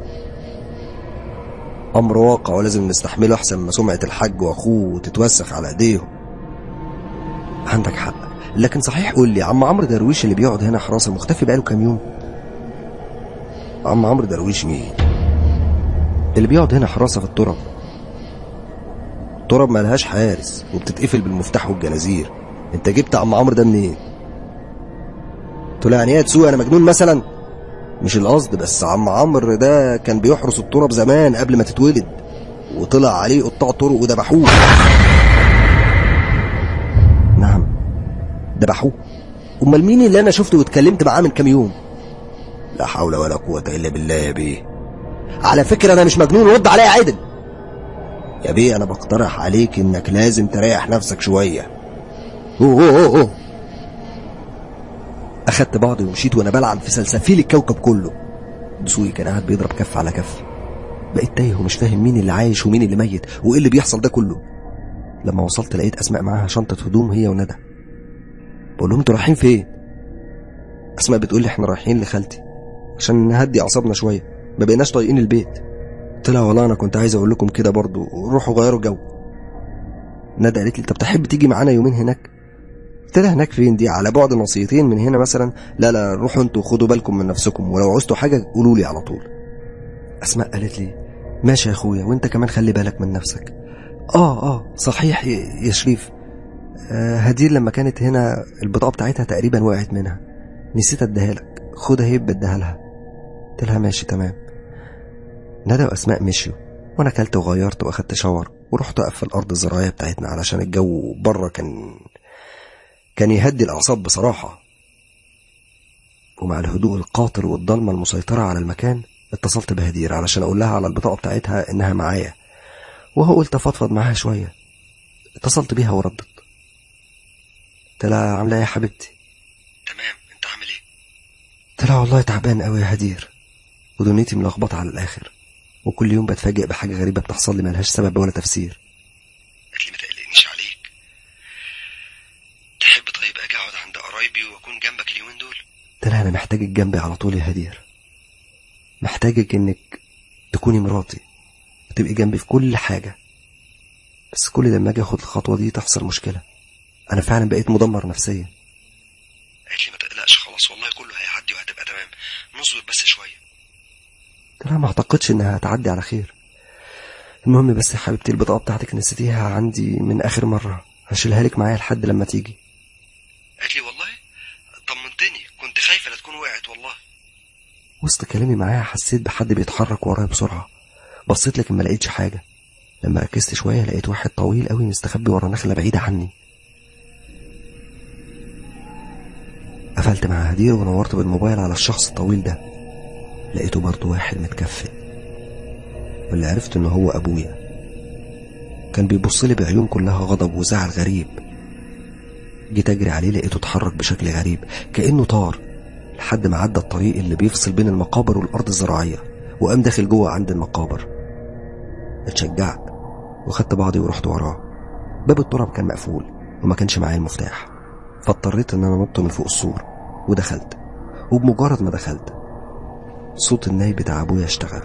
أمر واقع ولازم نستحمله أحسن ما سمعة الحاج وأخوه تتوسخ على إيديهم عندك حق لكن صحيح قول لي عم عمرو درويش اللي بيقعد هنا حراسة مختفي بقاله كام يوم عم عمرو درويش مين اللي بيقعد هنا حراسة في التراب التراب ملهاش حارس وبتتقفل بالمفتاح والجنازير انت جبت عم عمرو ده منين قلت له يعني ايه تسوق انا مجنون مثلا مش القصد بس عم عمرو ده كان بيحرس التراب زمان قبل ما تتولد وطلع عليه قطاع طرق وذبحوه نعم ذبحوه امال مين اللي انا شفته واتكلمت معاه من كام يوم لا حول ولا قوه الا بالله يا بيه على فكره انا مش مجنون رد عليا عدل يا بيه انا بقترح عليك انك لازم تريح نفسك شويه اوه اوه اوه, أوه. اخدت بعضي ومشيت وانا بلعب في سلسفيل الكوكب كله دسوقي كان قاعد بيضرب كف على كف بقيت تايه ومش فاهم مين اللي عايش ومين اللي ميت وايه اللي بيحصل ده كله لما وصلت لقيت اسماء معاها شنطه هدوم هي وندى بقول لهم انتوا رايحين فين اسماء بتقول لي احنا رايحين لخالتي عشان نهدي اعصابنا شويه ما بقيناش طايقين البيت قلت لها والله انا كنت عايز اقول لكم كده برضو روحوا غيروا جو ندى قالت لي طب تحب تيجي معانا يومين هناك قلت لها هناك فين دي على بعد نصيتين من هنا مثلا لا لا روحوا انتوا خدوا بالكم من نفسكم ولو عوزتوا حاجه قولوا لي على طول اسماء قالت لي ماشي يا اخويا وانت كمان خلي بالك من نفسك اه اه صحيح يا شريف آه هدير لما كانت هنا البطاقه بتاعتها تقريبا وقعت منها نسيت اديها لك خدها هي بديها لها قلت لها ماشي تمام ندى واسماء مشيوا وانا اكلت وغيرت واخدت شاور ورحت اقفل الارض الزراعيه بتاعتنا علشان الجو بره كان كان يهدي الأعصاب بصراحة ومع الهدوء القاطر والضلمة المسيطرة على المكان اتصلت بهدير علشان أقول لها على البطاقة بتاعتها إنها معايا وهو قلت أفضفض معاها شوية اتصلت بيها وردت قلت لها عاملة إيه يا حبيبتي تمام انت عامل ايه قلت لها والله تعبان قوي يا هدير ودنيتي ملخبطة على الآخر وكل يوم بتفاجئ بحاجة غريبة بتحصل لي ملهاش سبب ولا تفسير قالت لي ما تقلقنيش عليك تحب طيب اجي اقعد عند قرايبي واكون جنبك اليومين دول قلت لها أنا محتاجك جنبي على طول يا هدير محتاجك إنك تكوني مراتي وتبقي جنبي في كل حاجة بس كل لما أجي أخد الخطوة دي تحصل مشكلة أنا فعلا بقيت مدمر نفسيا قالت لي ما تقلقش خلاص والله كله هيعدي وهتبقى تمام نصبر بس شويه قلت لها ما أعتقدش إنها هتعدي على خير المهم بس يا حبيبتي البطاقة بتاعتك نسيتيها عندي من آخر مرة هشيلها لك معايا لحد لما تيجي قالت لي والله طمنتني كنت خايفه لا تكون وقعت والله وسط كلامي معاها حسيت بحد بيتحرك ورايا بسرعة بصيت لكن ما لقيتش حاجة لما ركزت شوية لقيت واحد طويل قوي مستخبي ورا نخلة بعيدة عني قفلت مع هدير ونورت بالموبايل على الشخص الطويل ده لقيته برضه واحد متكفل واللي عرفت انه هو ابويا كان بيبص لي بعيون كلها غضب وزعل غريب جيت اجري عليه لقيته اتحرك بشكل غريب كانه طار لحد ما عدى الطريق اللي بيفصل بين المقابر والارض الزراعيه وقام داخل جوه عند المقابر اتشجعت وخدت بعضي ورحت وراه باب التراب كان مقفول وما كانش معايا المفتاح فاضطريت ان انا نط من فوق السور ودخلت وبمجرد ما دخلت صوت الناي بتاع ابويا اشتغل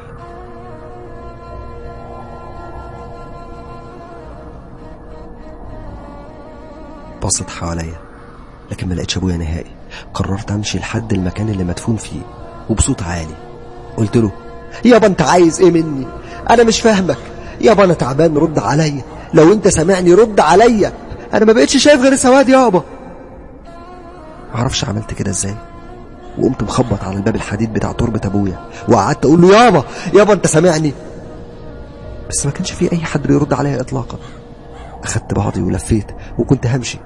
بصيت حواليا لكن ما لقيتش ابويا نهائي قررت امشي لحد المكان اللي مدفون فيه وبصوت عالي قلت له يابا انت عايز ايه مني انا مش فاهمك يابا انا تعبان رد عليا لو انت سامعني رد عليا انا ما بقتش شايف غير سواد يابا معرفش عملت كده ازاي وقمت مخبط على الباب الحديد بتاع تربة ابويا وقعدت اقول له يابا يابا انت سامعني بس ما كانش في اي حد بيرد عليا اطلاقا اخدت بعضي ولفيت وكنت همشي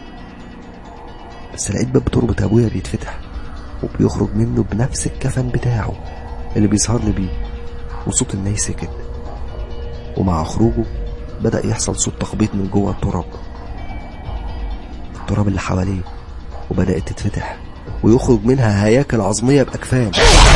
بس لقيت باب تربة ابويا بيتفتح وبيخرج منه بنفس الكفن بتاعه اللي بيظهر لي بيه وصوت الناي سكت ومع خروجه بدأ يحصل صوت تخبيط من جوه التراب التراب اللي حواليه وبدأت تتفتح ويخرج منها هياكل عظمية بأكفان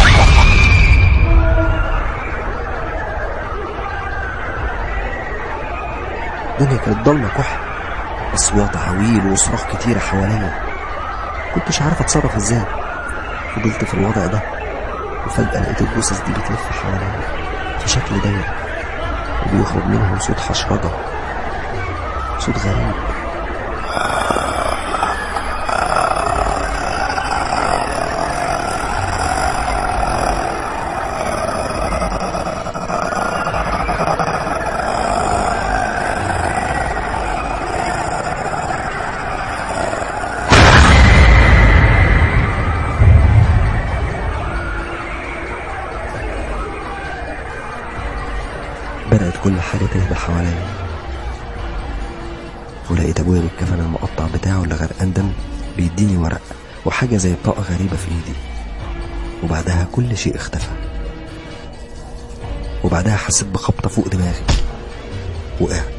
الدنيا كانت ضلمة كحل أصوات عويل وصراخ كتيرة حواليا كنتش عارف أتصرف إزاي فضلت في الوضع ده وفجأة لقيت الجثث دي بتلف حواليا في شكل دايرة وبيخرج منهم صوت حشرجة صوت غريب بدأت كل حاجة تهدى حواليا ولقيت أبويا بالكفن المقطع بتاعه اللي غرقان دم بيديني ورق وحاجة زي بطاقة غريبة في إيدي وبعدها كل شيء اختفى وبعدها حسيت بخبطة فوق دماغي وقعت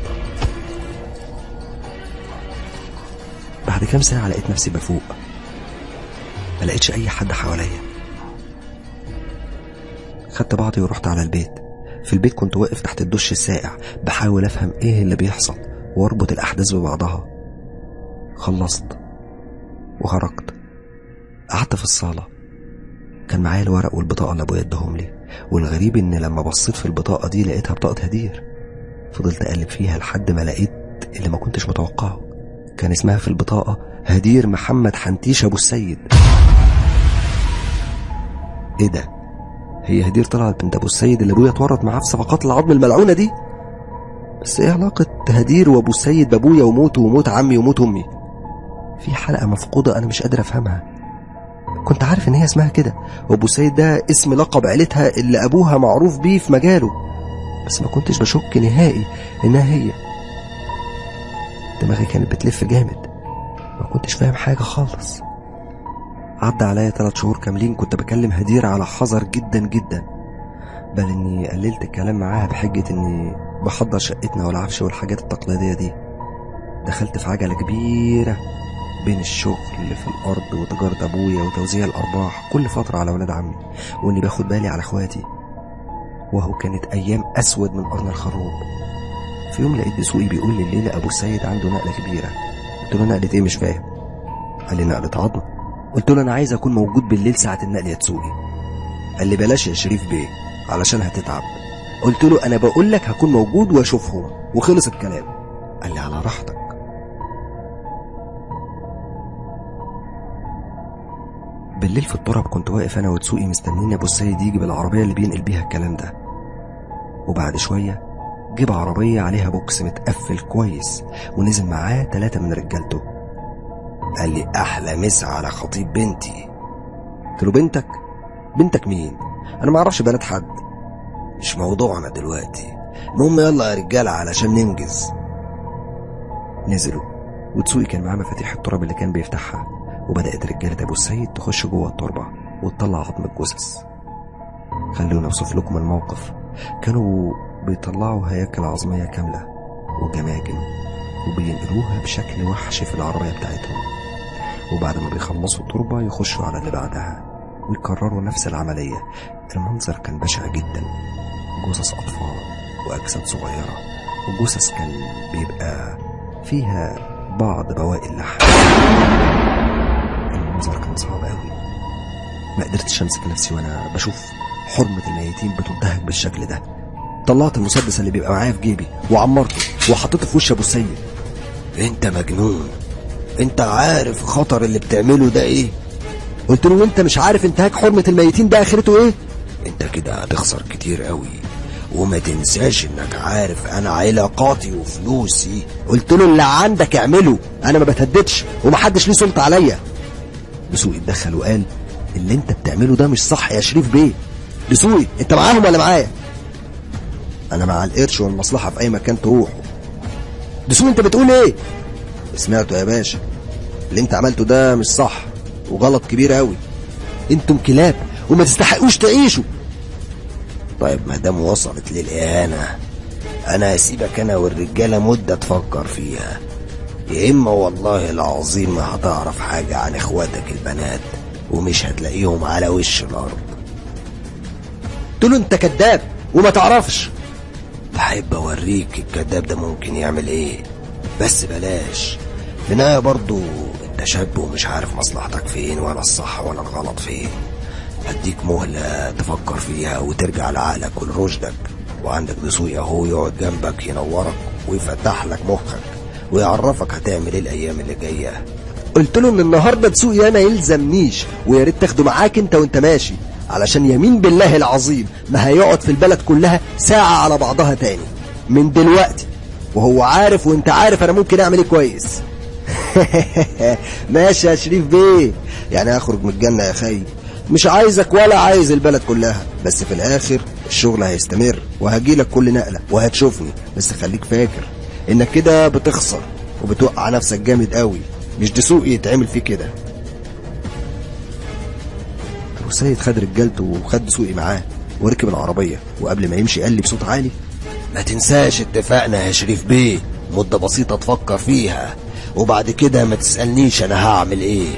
بعد كام ساعة لقيت نفسي بفوق ما لقيتش أي حد حواليا خدت بعضي ورحت على البيت في البيت كنت واقف تحت الدش الساقع بحاول افهم ايه اللي بيحصل واربط الاحداث ببعضها خلصت وخرجت قعدت في الصاله كان معايا الورق والبطاقه اللي ابويا اداهم لي والغريب ان لما بصيت في البطاقه دي لقيتها بطاقه هدير فضلت اقلب فيها لحد ما لقيت اللي ما كنتش متوقعه كان اسمها في البطاقه هدير محمد حنتيش ابو السيد ايه ده هي هدير طلعت بنت ابو السيد اللي ابويا اتورط معاه في صفقات العظم الملعونه دي بس ايه علاقه هدير وابو السيد بابويا وموته وموت عمي وموت امي في حلقه مفقوده انا مش قادر افهمها كنت عارف ان هي اسمها كده وابو السيد ده اسم لقب عيلتها اللي ابوها معروف بيه في مجاله بس ما كنتش بشك نهائي انها هي دماغي كانت بتلف جامد ما كنتش فاهم حاجه خالص عدى عليا ثلاث شهور كاملين كنت بكلم هدير على حذر جدا جدا بل اني قللت الكلام معاها بحجة اني بحضر شقتنا والعفش والحاجات التقليدية دي دخلت في عجلة كبيرة بين الشغل في الأرض وتجارة أبويا وتوزيع الأرباح كل فترة على ولاد عمي وإني باخد بالي على إخواتي وهو كانت أيام أسود من قرن الخروب في يوم لقيت دسوقي بيقول لي الليلة أبو السيد عنده نقلة كبيرة قلت له نقلة إيه مش فاهم قال لي نقلة عظم قلت له أنا عايز أكون موجود بالليل ساعة النقل يا دسوقي قال لي بلاش يا شريف بيه علشان هتتعب قلت له أنا بقول لك هكون موجود وأشوفهم وخلص الكلام قال لي على راحتك بالليل في التراب كنت واقف انا ودسوقي مستنيين ابو السيد يجي بالعربيه اللي بينقل بيها الكلام ده وبعد شويه جيب عربيه عليها بوكس متقفل كويس ونزل معاه ثلاثه من رجالته قال لي احلى مسا على خطيب بنتي قلت له بنتك بنتك مين انا ما اعرفش بنات حد مش موضوعنا دلوقتي المهم يلا يا رجاله علشان ننجز نزلوا ودسوقي كان معاه مفاتيح التراب اللي كان بيفتحها وبدأت رجالة أبو السيد تخش جوه التربة وتطلع عظم الجثث خلونا أوصف لكم الموقف كانوا بيطلعوا هياكل عظمية كاملة وجماجم وبينقلوها بشكل وحش في العربية بتاعتهم وبعد ما بيخلصوا التربة يخشوا على اللي بعدها ويكرروا نفس العملية المنظر كان بشع جدا جثث أطفال وأجساد صغيرة وجثث كان بيبقى فيها بعض بواقي اللحم المنظر كان صعب قوي ما قدرتش امسك نفسي وانا بشوف حرمة الميتين بتنتهك بالشكل ده طلعت المسدس اللي بيبقى معايا في جيبي وعمرته وحطيته في وش ابو السيد انت مجنون انت عارف خطر اللي بتعمله ده ايه قلت له وانت مش عارف انتهاك حرمة الميتين ده اخرته ايه انت كده هتخسر كتير قوي وما تنساش انك عارف انا علاقاتي وفلوسي قلت له اللي عندك اعمله انا ما بتهددش ومحدش ليه سلطة عليا دسوقي اتدخل وقال اللي انت بتعمله ده مش صح يا شريف بيه دسوقي انت معاهم ولا معايا انا مع القرش والمصلحة في اي مكان تروح دسوقي انت بتقول ايه سمعته يا باشا اللي انت عملته ده مش صح وغلط كبير قوي انتم كلاب وما تستحقوش تعيشوا طيب ما دام وصلت للإهانة أنا هسيبك أنا والرجالة مدة تفكر فيها يا إما والله العظيم ما هتعرف حاجة عن إخواتك البنات ومش هتلاقيهم على وش الأرض قلت له انت كذاب وما تعرفش بحب أوريك الكذاب ده ممكن يعمل إيه بس بلاش في النهاية برضو أنت شاب ومش عارف مصلحتك فين ولا الصح ولا الغلط فين هديك مهلة تفكر فيها وترجع لعقلك ولرشدك وعندك دسوقي اهو يقعد جنبك ينورك ويفتح لك مخك ويعرفك هتعمل ايه الايام اللي جايه قلت له ان النهارده دسوقي انا يلزمنيش ويا ريت تاخده معاك انت وانت ماشي علشان يمين بالله العظيم ما هيقعد في البلد كلها ساعة على بعضها تاني من دلوقتي وهو عارف وانت عارف انا ممكن اعمل ايه كويس ماشي يا شريف بيه يعني اخرج من الجنة يا خي مش عايزك ولا عايز البلد كلها بس في الاخر الشغل هيستمر وهجيلك كل نقلة وهتشوفني بس خليك فاكر انك كده بتخسر وبتوقع نفسك جامد قوي مش دسوقي يتعمل فيه كده ابو سيد خد رجالته وخد دسوقي معاه وركب العربية وقبل ما يمشي قال لي بصوت عالي ما تنساش اتفقنا يا شريف بيه مدة بسيطة تفكر فيها وبعد كده ما تسألنيش انا هعمل ايه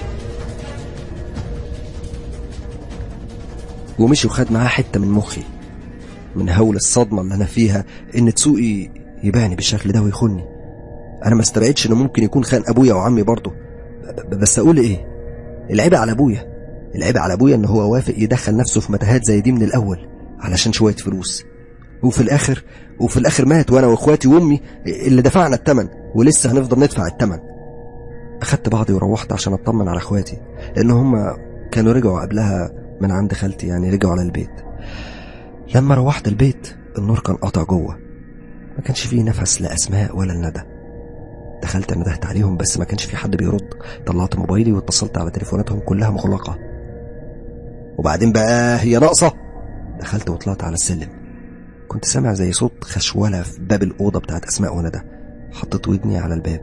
ومشي وخد معاه حتة من مخي من هول الصدمة اللي أنا فيها إن تسوقي يباني بالشكل ده ويخوني أنا ما استبعدش إنه ممكن يكون خان أبويا وعمي برضه ب- بس أقول إيه العيب على أبويا العيب على أبويا إن هو وافق يدخل نفسه في متاهات زي دي من الأول علشان شوية فلوس وفي الآخر وفي الآخر مات وأنا وإخواتي وأمي اللي دفعنا التمن ولسه هنفضل ندفع التمن أخدت بعضي وروحت عشان أطمن على إخواتي لأن هم كانوا رجعوا قبلها من عند خالتي يعني رجعوا على البيت لما روحت البيت النور كان قاطع جوه ما كانش فيه نفس لا اسماء ولا الندى دخلت ندهت عليهم بس ما كانش في حد بيرد طلعت موبايلي واتصلت على تليفوناتهم كلها مغلقة وبعدين بقى هي ناقصة دخلت وطلعت على السلم كنت سامع زي صوت خشولة في باب الأوضة بتاعت أسماء وندى حطيت ودني على الباب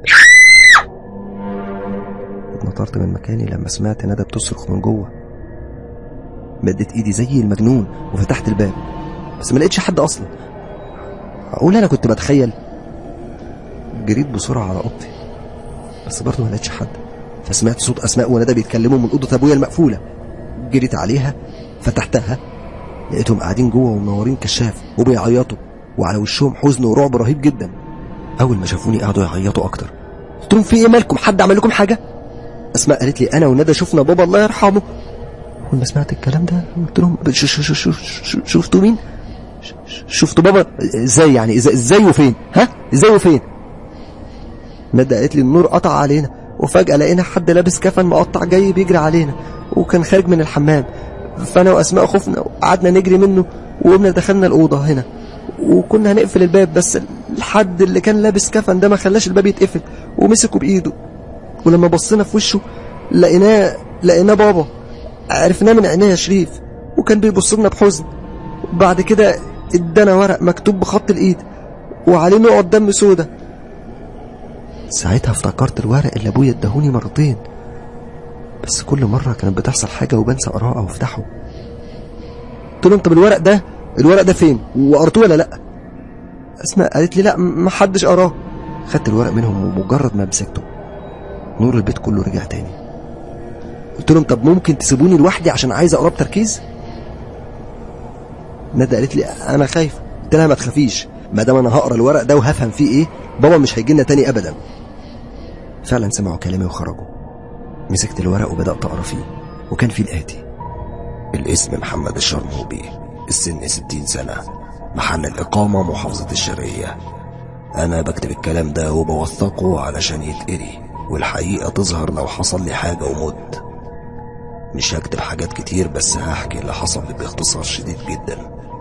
اتنطرت من مكاني لما سمعت ندى بتصرخ من جوه مدت ايدي زي المجنون وفتحت الباب بس ما لقيتش حد اصلا اقول انا كنت بتخيل جريت بسرعه على اوضتي بس برضه ما لقيتش حد فسمعت صوت اسماء وندى بيتكلموا من اوضه ابويا المقفوله جريت عليها فتحتها لقيتهم قاعدين جوه ومنورين كشاف وبيعيطوا وعلى وشهم حزن ورعب رهيب جدا اول ما شافوني قعدوا يعيطوا اكتر قلت لهم في ايه مالكم حد عمل لكم حاجه اسماء قالت لي انا وندى شفنا بابا الله يرحمه اول ما سمعت الكلام ده قلت لهم ش- ش- ش- ش- ش- شفتوا مين ش- ش- شفتوا بابا ازاي يعني إز- ازاي وفين ها ازاي وفين ندى قالت لي النور قطع علينا وفجأة لقينا حد لابس كفن مقطع جاي بيجري علينا وكان خارج من الحمام فأنا وأسماء خفنا وقعدنا نجري منه وقمنا دخلنا الأوضة هنا وكنا هنقفل الباب بس الحد اللي كان لابس كفن ده ما خلاش الباب يتقفل ومسكه بإيده ولما بصينا في وشه لقيناه لقيناه بابا عرفناه من عينيه يا شريف وكان بيبص لنا بحزن بعد كده ادانا ورق مكتوب بخط الايد وعليه نقط دم سودا ساعتها افتكرت الورق اللي ابويا اداهوني مرتين بس كل مرة كانت بتحصل حاجة وبنسى اقراه او افتحه قلت له انت بالورق ده الورق ده فين وقرتوه ولا لا اسماء قالت لي لا ما حدش قراه خدت الورق منهم ومجرد ما مسكته نور البيت كله رجع تاني قلت لهم طب ممكن تسيبوني لوحدي عشان عايز اقرا بتركيز ندى قالت لي انا خايف قلت لها ما تخافيش ما دام انا هقرا الورق ده وهفهم فيه ايه بابا مش هيجي لنا تاني ابدا فعلا سمعوا كلامي وخرجوا مسكت الورق وبدات اقرا فيه وكان فيه الاتي الاسم محمد الشرنوبي السن ستين سنة محل الإقامة محافظة الشرقية أنا بكتب الكلام ده وبوثقه علشان يتقري والحقيقة تظهر لو حصل لي حاجة ومت مش هكتب حاجات كتير بس هحكي اللي حصل لي باختصار شديد جدا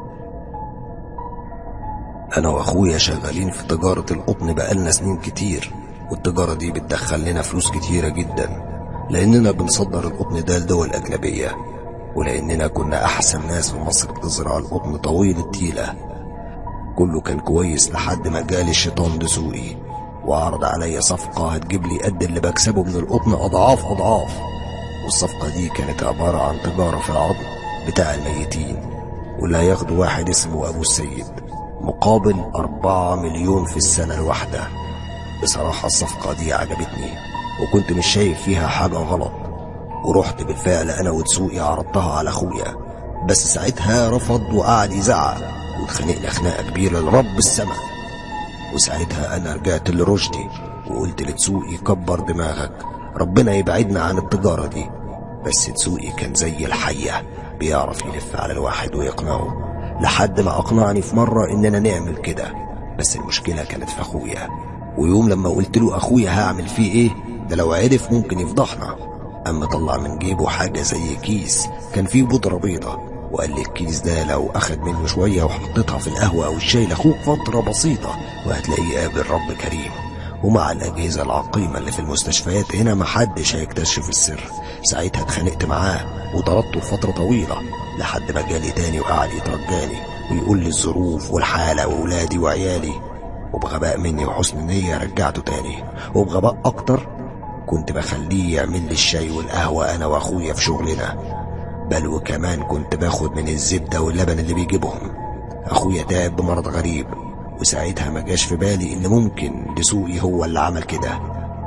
أنا وأخويا شغالين في تجارة القطن بقالنا سنين كتير والتجارة دي بتدخل لنا فلوس كتيرة جدا لأننا بنصدر القطن ده لدول أجنبية ولأننا كنا أحسن ناس في مصر بتزرع القطن طويل التيلة كله كان كويس لحد ما جالي الشيطان دسوقي وعرض عليا صفقة هتجيب لي قد اللي بكسبه من القطن أضعاف أضعاف والصفقة دي كانت عبارة عن تجارة في العظم بتاع الميتين واللي هياخده واحد اسمه أبو السيد مقابل أربعة مليون في السنة الواحدة بصراحة الصفقة دي عجبتني وكنت مش شايف فيها حاجة غلط ورحت بالفعل أنا ودسوقي عرضتها على أخويا بس ساعتها رفض وقعد يزعق واتخانقنا خناقة كبيرة لرب السما وساعتها أنا رجعت لرشدي وقلت لتسوقي كبر دماغك ربنا يبعدنا عن التجارة دي بس تسوقي كان زي الحية بيعرف يلف على الواحد ويقنعه لحد ما أقنعني في مرة إننا نعمل كده بس المشكلة كانت في أخويا ويوم لما قلت له أخويا هعمل فيه إيه ده لو عرف ممكن يفضحنا أما طلع من جيبه حاجة زي كيس كان فيه بودرة بيضة وقال لي الكيس ده لو أخد منه شوية وحطيتها في القهوة أو الشاي لأخوك فترة بسيطة وهتلاقيه قابل رب كريم ومع الأجهزة العقيمة اللي في المستشفيات هنا محدش هيكتشف السر ساعتها اتخانقت معاه وطردته لفترة طويلة لحد ما جالي تاني وقعد يترجاني ويقول لي الظروف والحالة وولادي وعيالي وبغباء مني وحسن نية رجعته تاني وبغباء أكتر كنت بخليه يعمل لي الشاي والقهوة أنا وأخويا في شغلنا بل وكمان كنت باخد من الزبدة واللبن اللي بيجيبهم أخويا تعب بمرض غريب وساعتها ما جاش في بالي إن ممكن دسوقي هو اللي عمل كده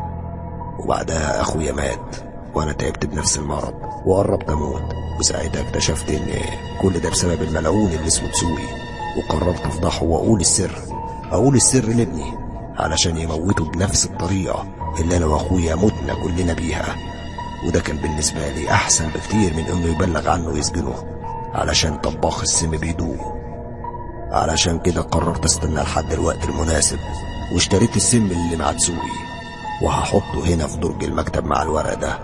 وبعدها أخويا مات وأنا تعبت بنفس المرض وقربت أموت وساعتها اكتشفت إن كل ده بسبب الملعون اللي اسمه دسوقي وقررت أفضحه وأقول السر أقول السر لابني علشان يموته بنفس الطريقة اللي أنا وأخويا متنا كلنا بيها وده كان بالنسبة لي أحسن بكتير من إنه يبلغ عنه ويسجنه علشان طباخ السم بيدوق علشان كده قررت استنى لحد الوقت المناسب واشتريت السم اللي مع دسوقي وهحطه هنا في درج المكتب مع الورق ده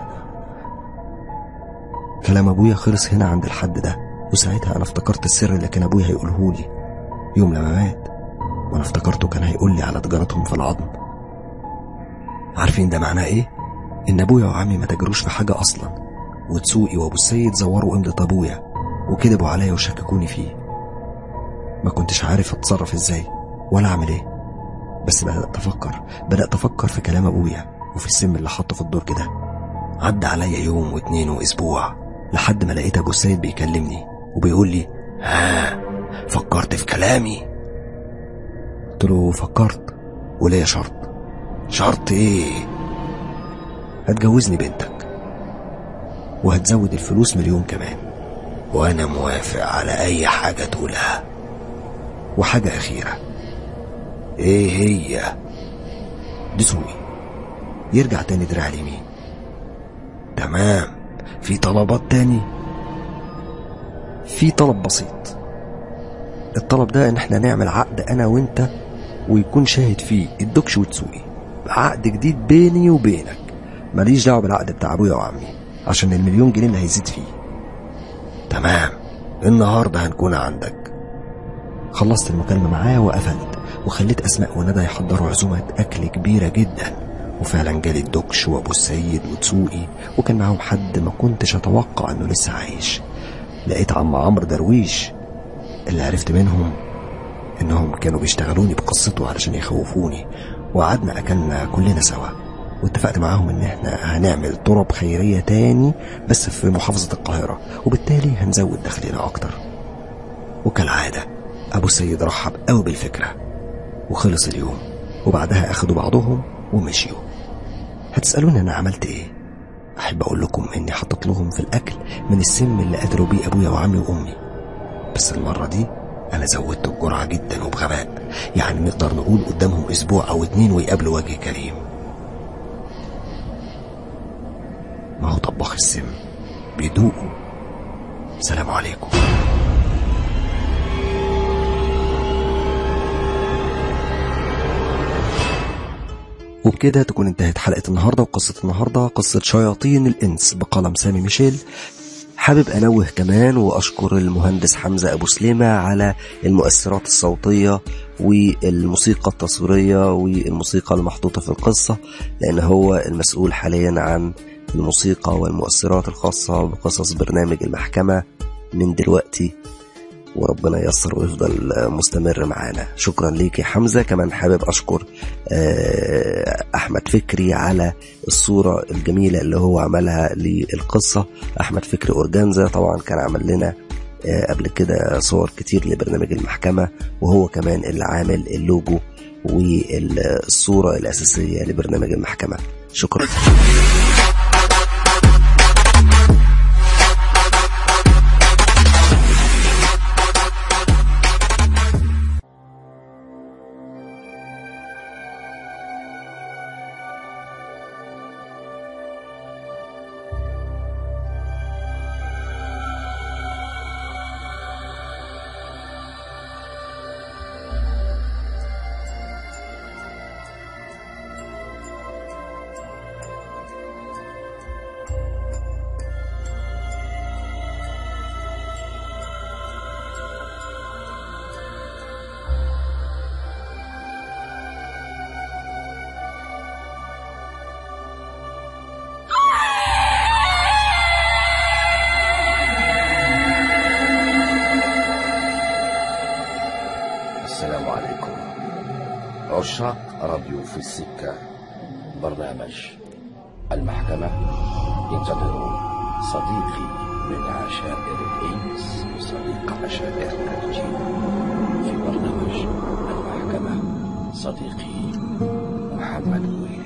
كلام ابويا خلص هنا عند الحد ده وساعتها انا افتكرت السر اللي كان ابويا هيقوله لي يوم لما مات وانا افتكرته كان هيقول لي على تجارتهم في العظم عارفين ده معناه ايه ان ابويا وعمي ما تجروش في حاجه اصلا وتسوقي وابو السيد زوروا امضة ابويا وكذبوا عليا وشككوني فيه ما كنتش عارف اتصرف ازاي ولا اعمل ايه بس بدأت افكر بدأت افكر في كلام ابويا وفي السم اللي حطه في الدرج ده عدى عليا يوم واتنين واسبوع لحد ما لقيت ابو السيد بيكلمني وبيقول لي ها فكرت في كلامي قلت له فكرت وليا شرط شرط ايه هتجوزني بنتك وهتزود الفلوس مليون كمان وانا موافق على اي حاجة تقولها وحاجة أخيرة ايه هي دسوقي يرجع تاني دراع اليمين تمام في طلبات تاني في طلب بسيط الطلب ده ان احنا نعمل عقد انا وانت ويكون شاهد فيه الدكش وتسوقي عقد جديد بيني وبينك ماليش دعوه بالعقد بتاع ابويا وعمي عشان المليون جنيه اللي هيزيد فيه تمام النهاردة هنكون عندك خلصت المكالمة معاه وقفلت وخليت أسماء وندى يحضروا عزومة أكل كبيرة جدا وفعلا جالي الدكش وأبو السيد وتسوقي وكان معاهم حد ما كنتش أتوقع إنه لسه عايش لقيت عم عمرو درويش اللي عرفت منهم إنهم كانوا بيشتغلوني بقصته علشان يخوفوني وقعدنا أكلنا كلنا سوا واتفقت معاهم إن إحنا هنعمل طرب خيرية تاني بس في محافظة القاهرة وبالتالي هنزود دخلنا أكتر وكالعادة أبو السيد رحب قوي بالفكرة وخلص اليوم وبعدها أخدوا بعضهم ومشيوا هتسألوني أنا عملت إيه أحب أقول لكم إني حطيت لهم في الأكل من السم اللي قتلوا بيه أبويا وعمي وأمي بس المرة دي أنا زودت الجرعة جدا وبغباء يعني نقدر نقول قدامهم أسبوع أو اتنين ويقابلوا وجه كريم ما هو طباخ السم بيدوقوا سلام عليكم وبكده تكون انتهت حلقة النهاردة وقصة النهاردة قصة شياطين الإنس بقلم سامي ميشيل حابب أنوه كمان وأشكر المهندس حمزة أبو سليمة على المؤثرات الصوتية والموسيقى التصويرية والموسيقى المحطوطة في القصة لأن هو المسؤول حاليا عن الموسيقى والمؤثرات الخاصة بقصص برنامج المحكمة من دلوقتي وربنا ييسر ويفضل مستمر معانا شكرا ليك يا حمزة كمان حابب أشكر أحمد فكري على الصورة الجميلة اللي هو عملها للقصة أحمد فكري أورجانزا طبعا كان عمل لنا قبل كده صور كتير لبرنامج المحكمة وهو كمان اللي عامل اللوجو والصورة الأساسية لبرنامج المحكمة شكرا السلام عليكم عشاق راديو في السكة برنامج المحكمة ينتظر صديقي من عشائر الإنس وصديق عشائر الجن في برنامج المحكمة صديقي محمد ويل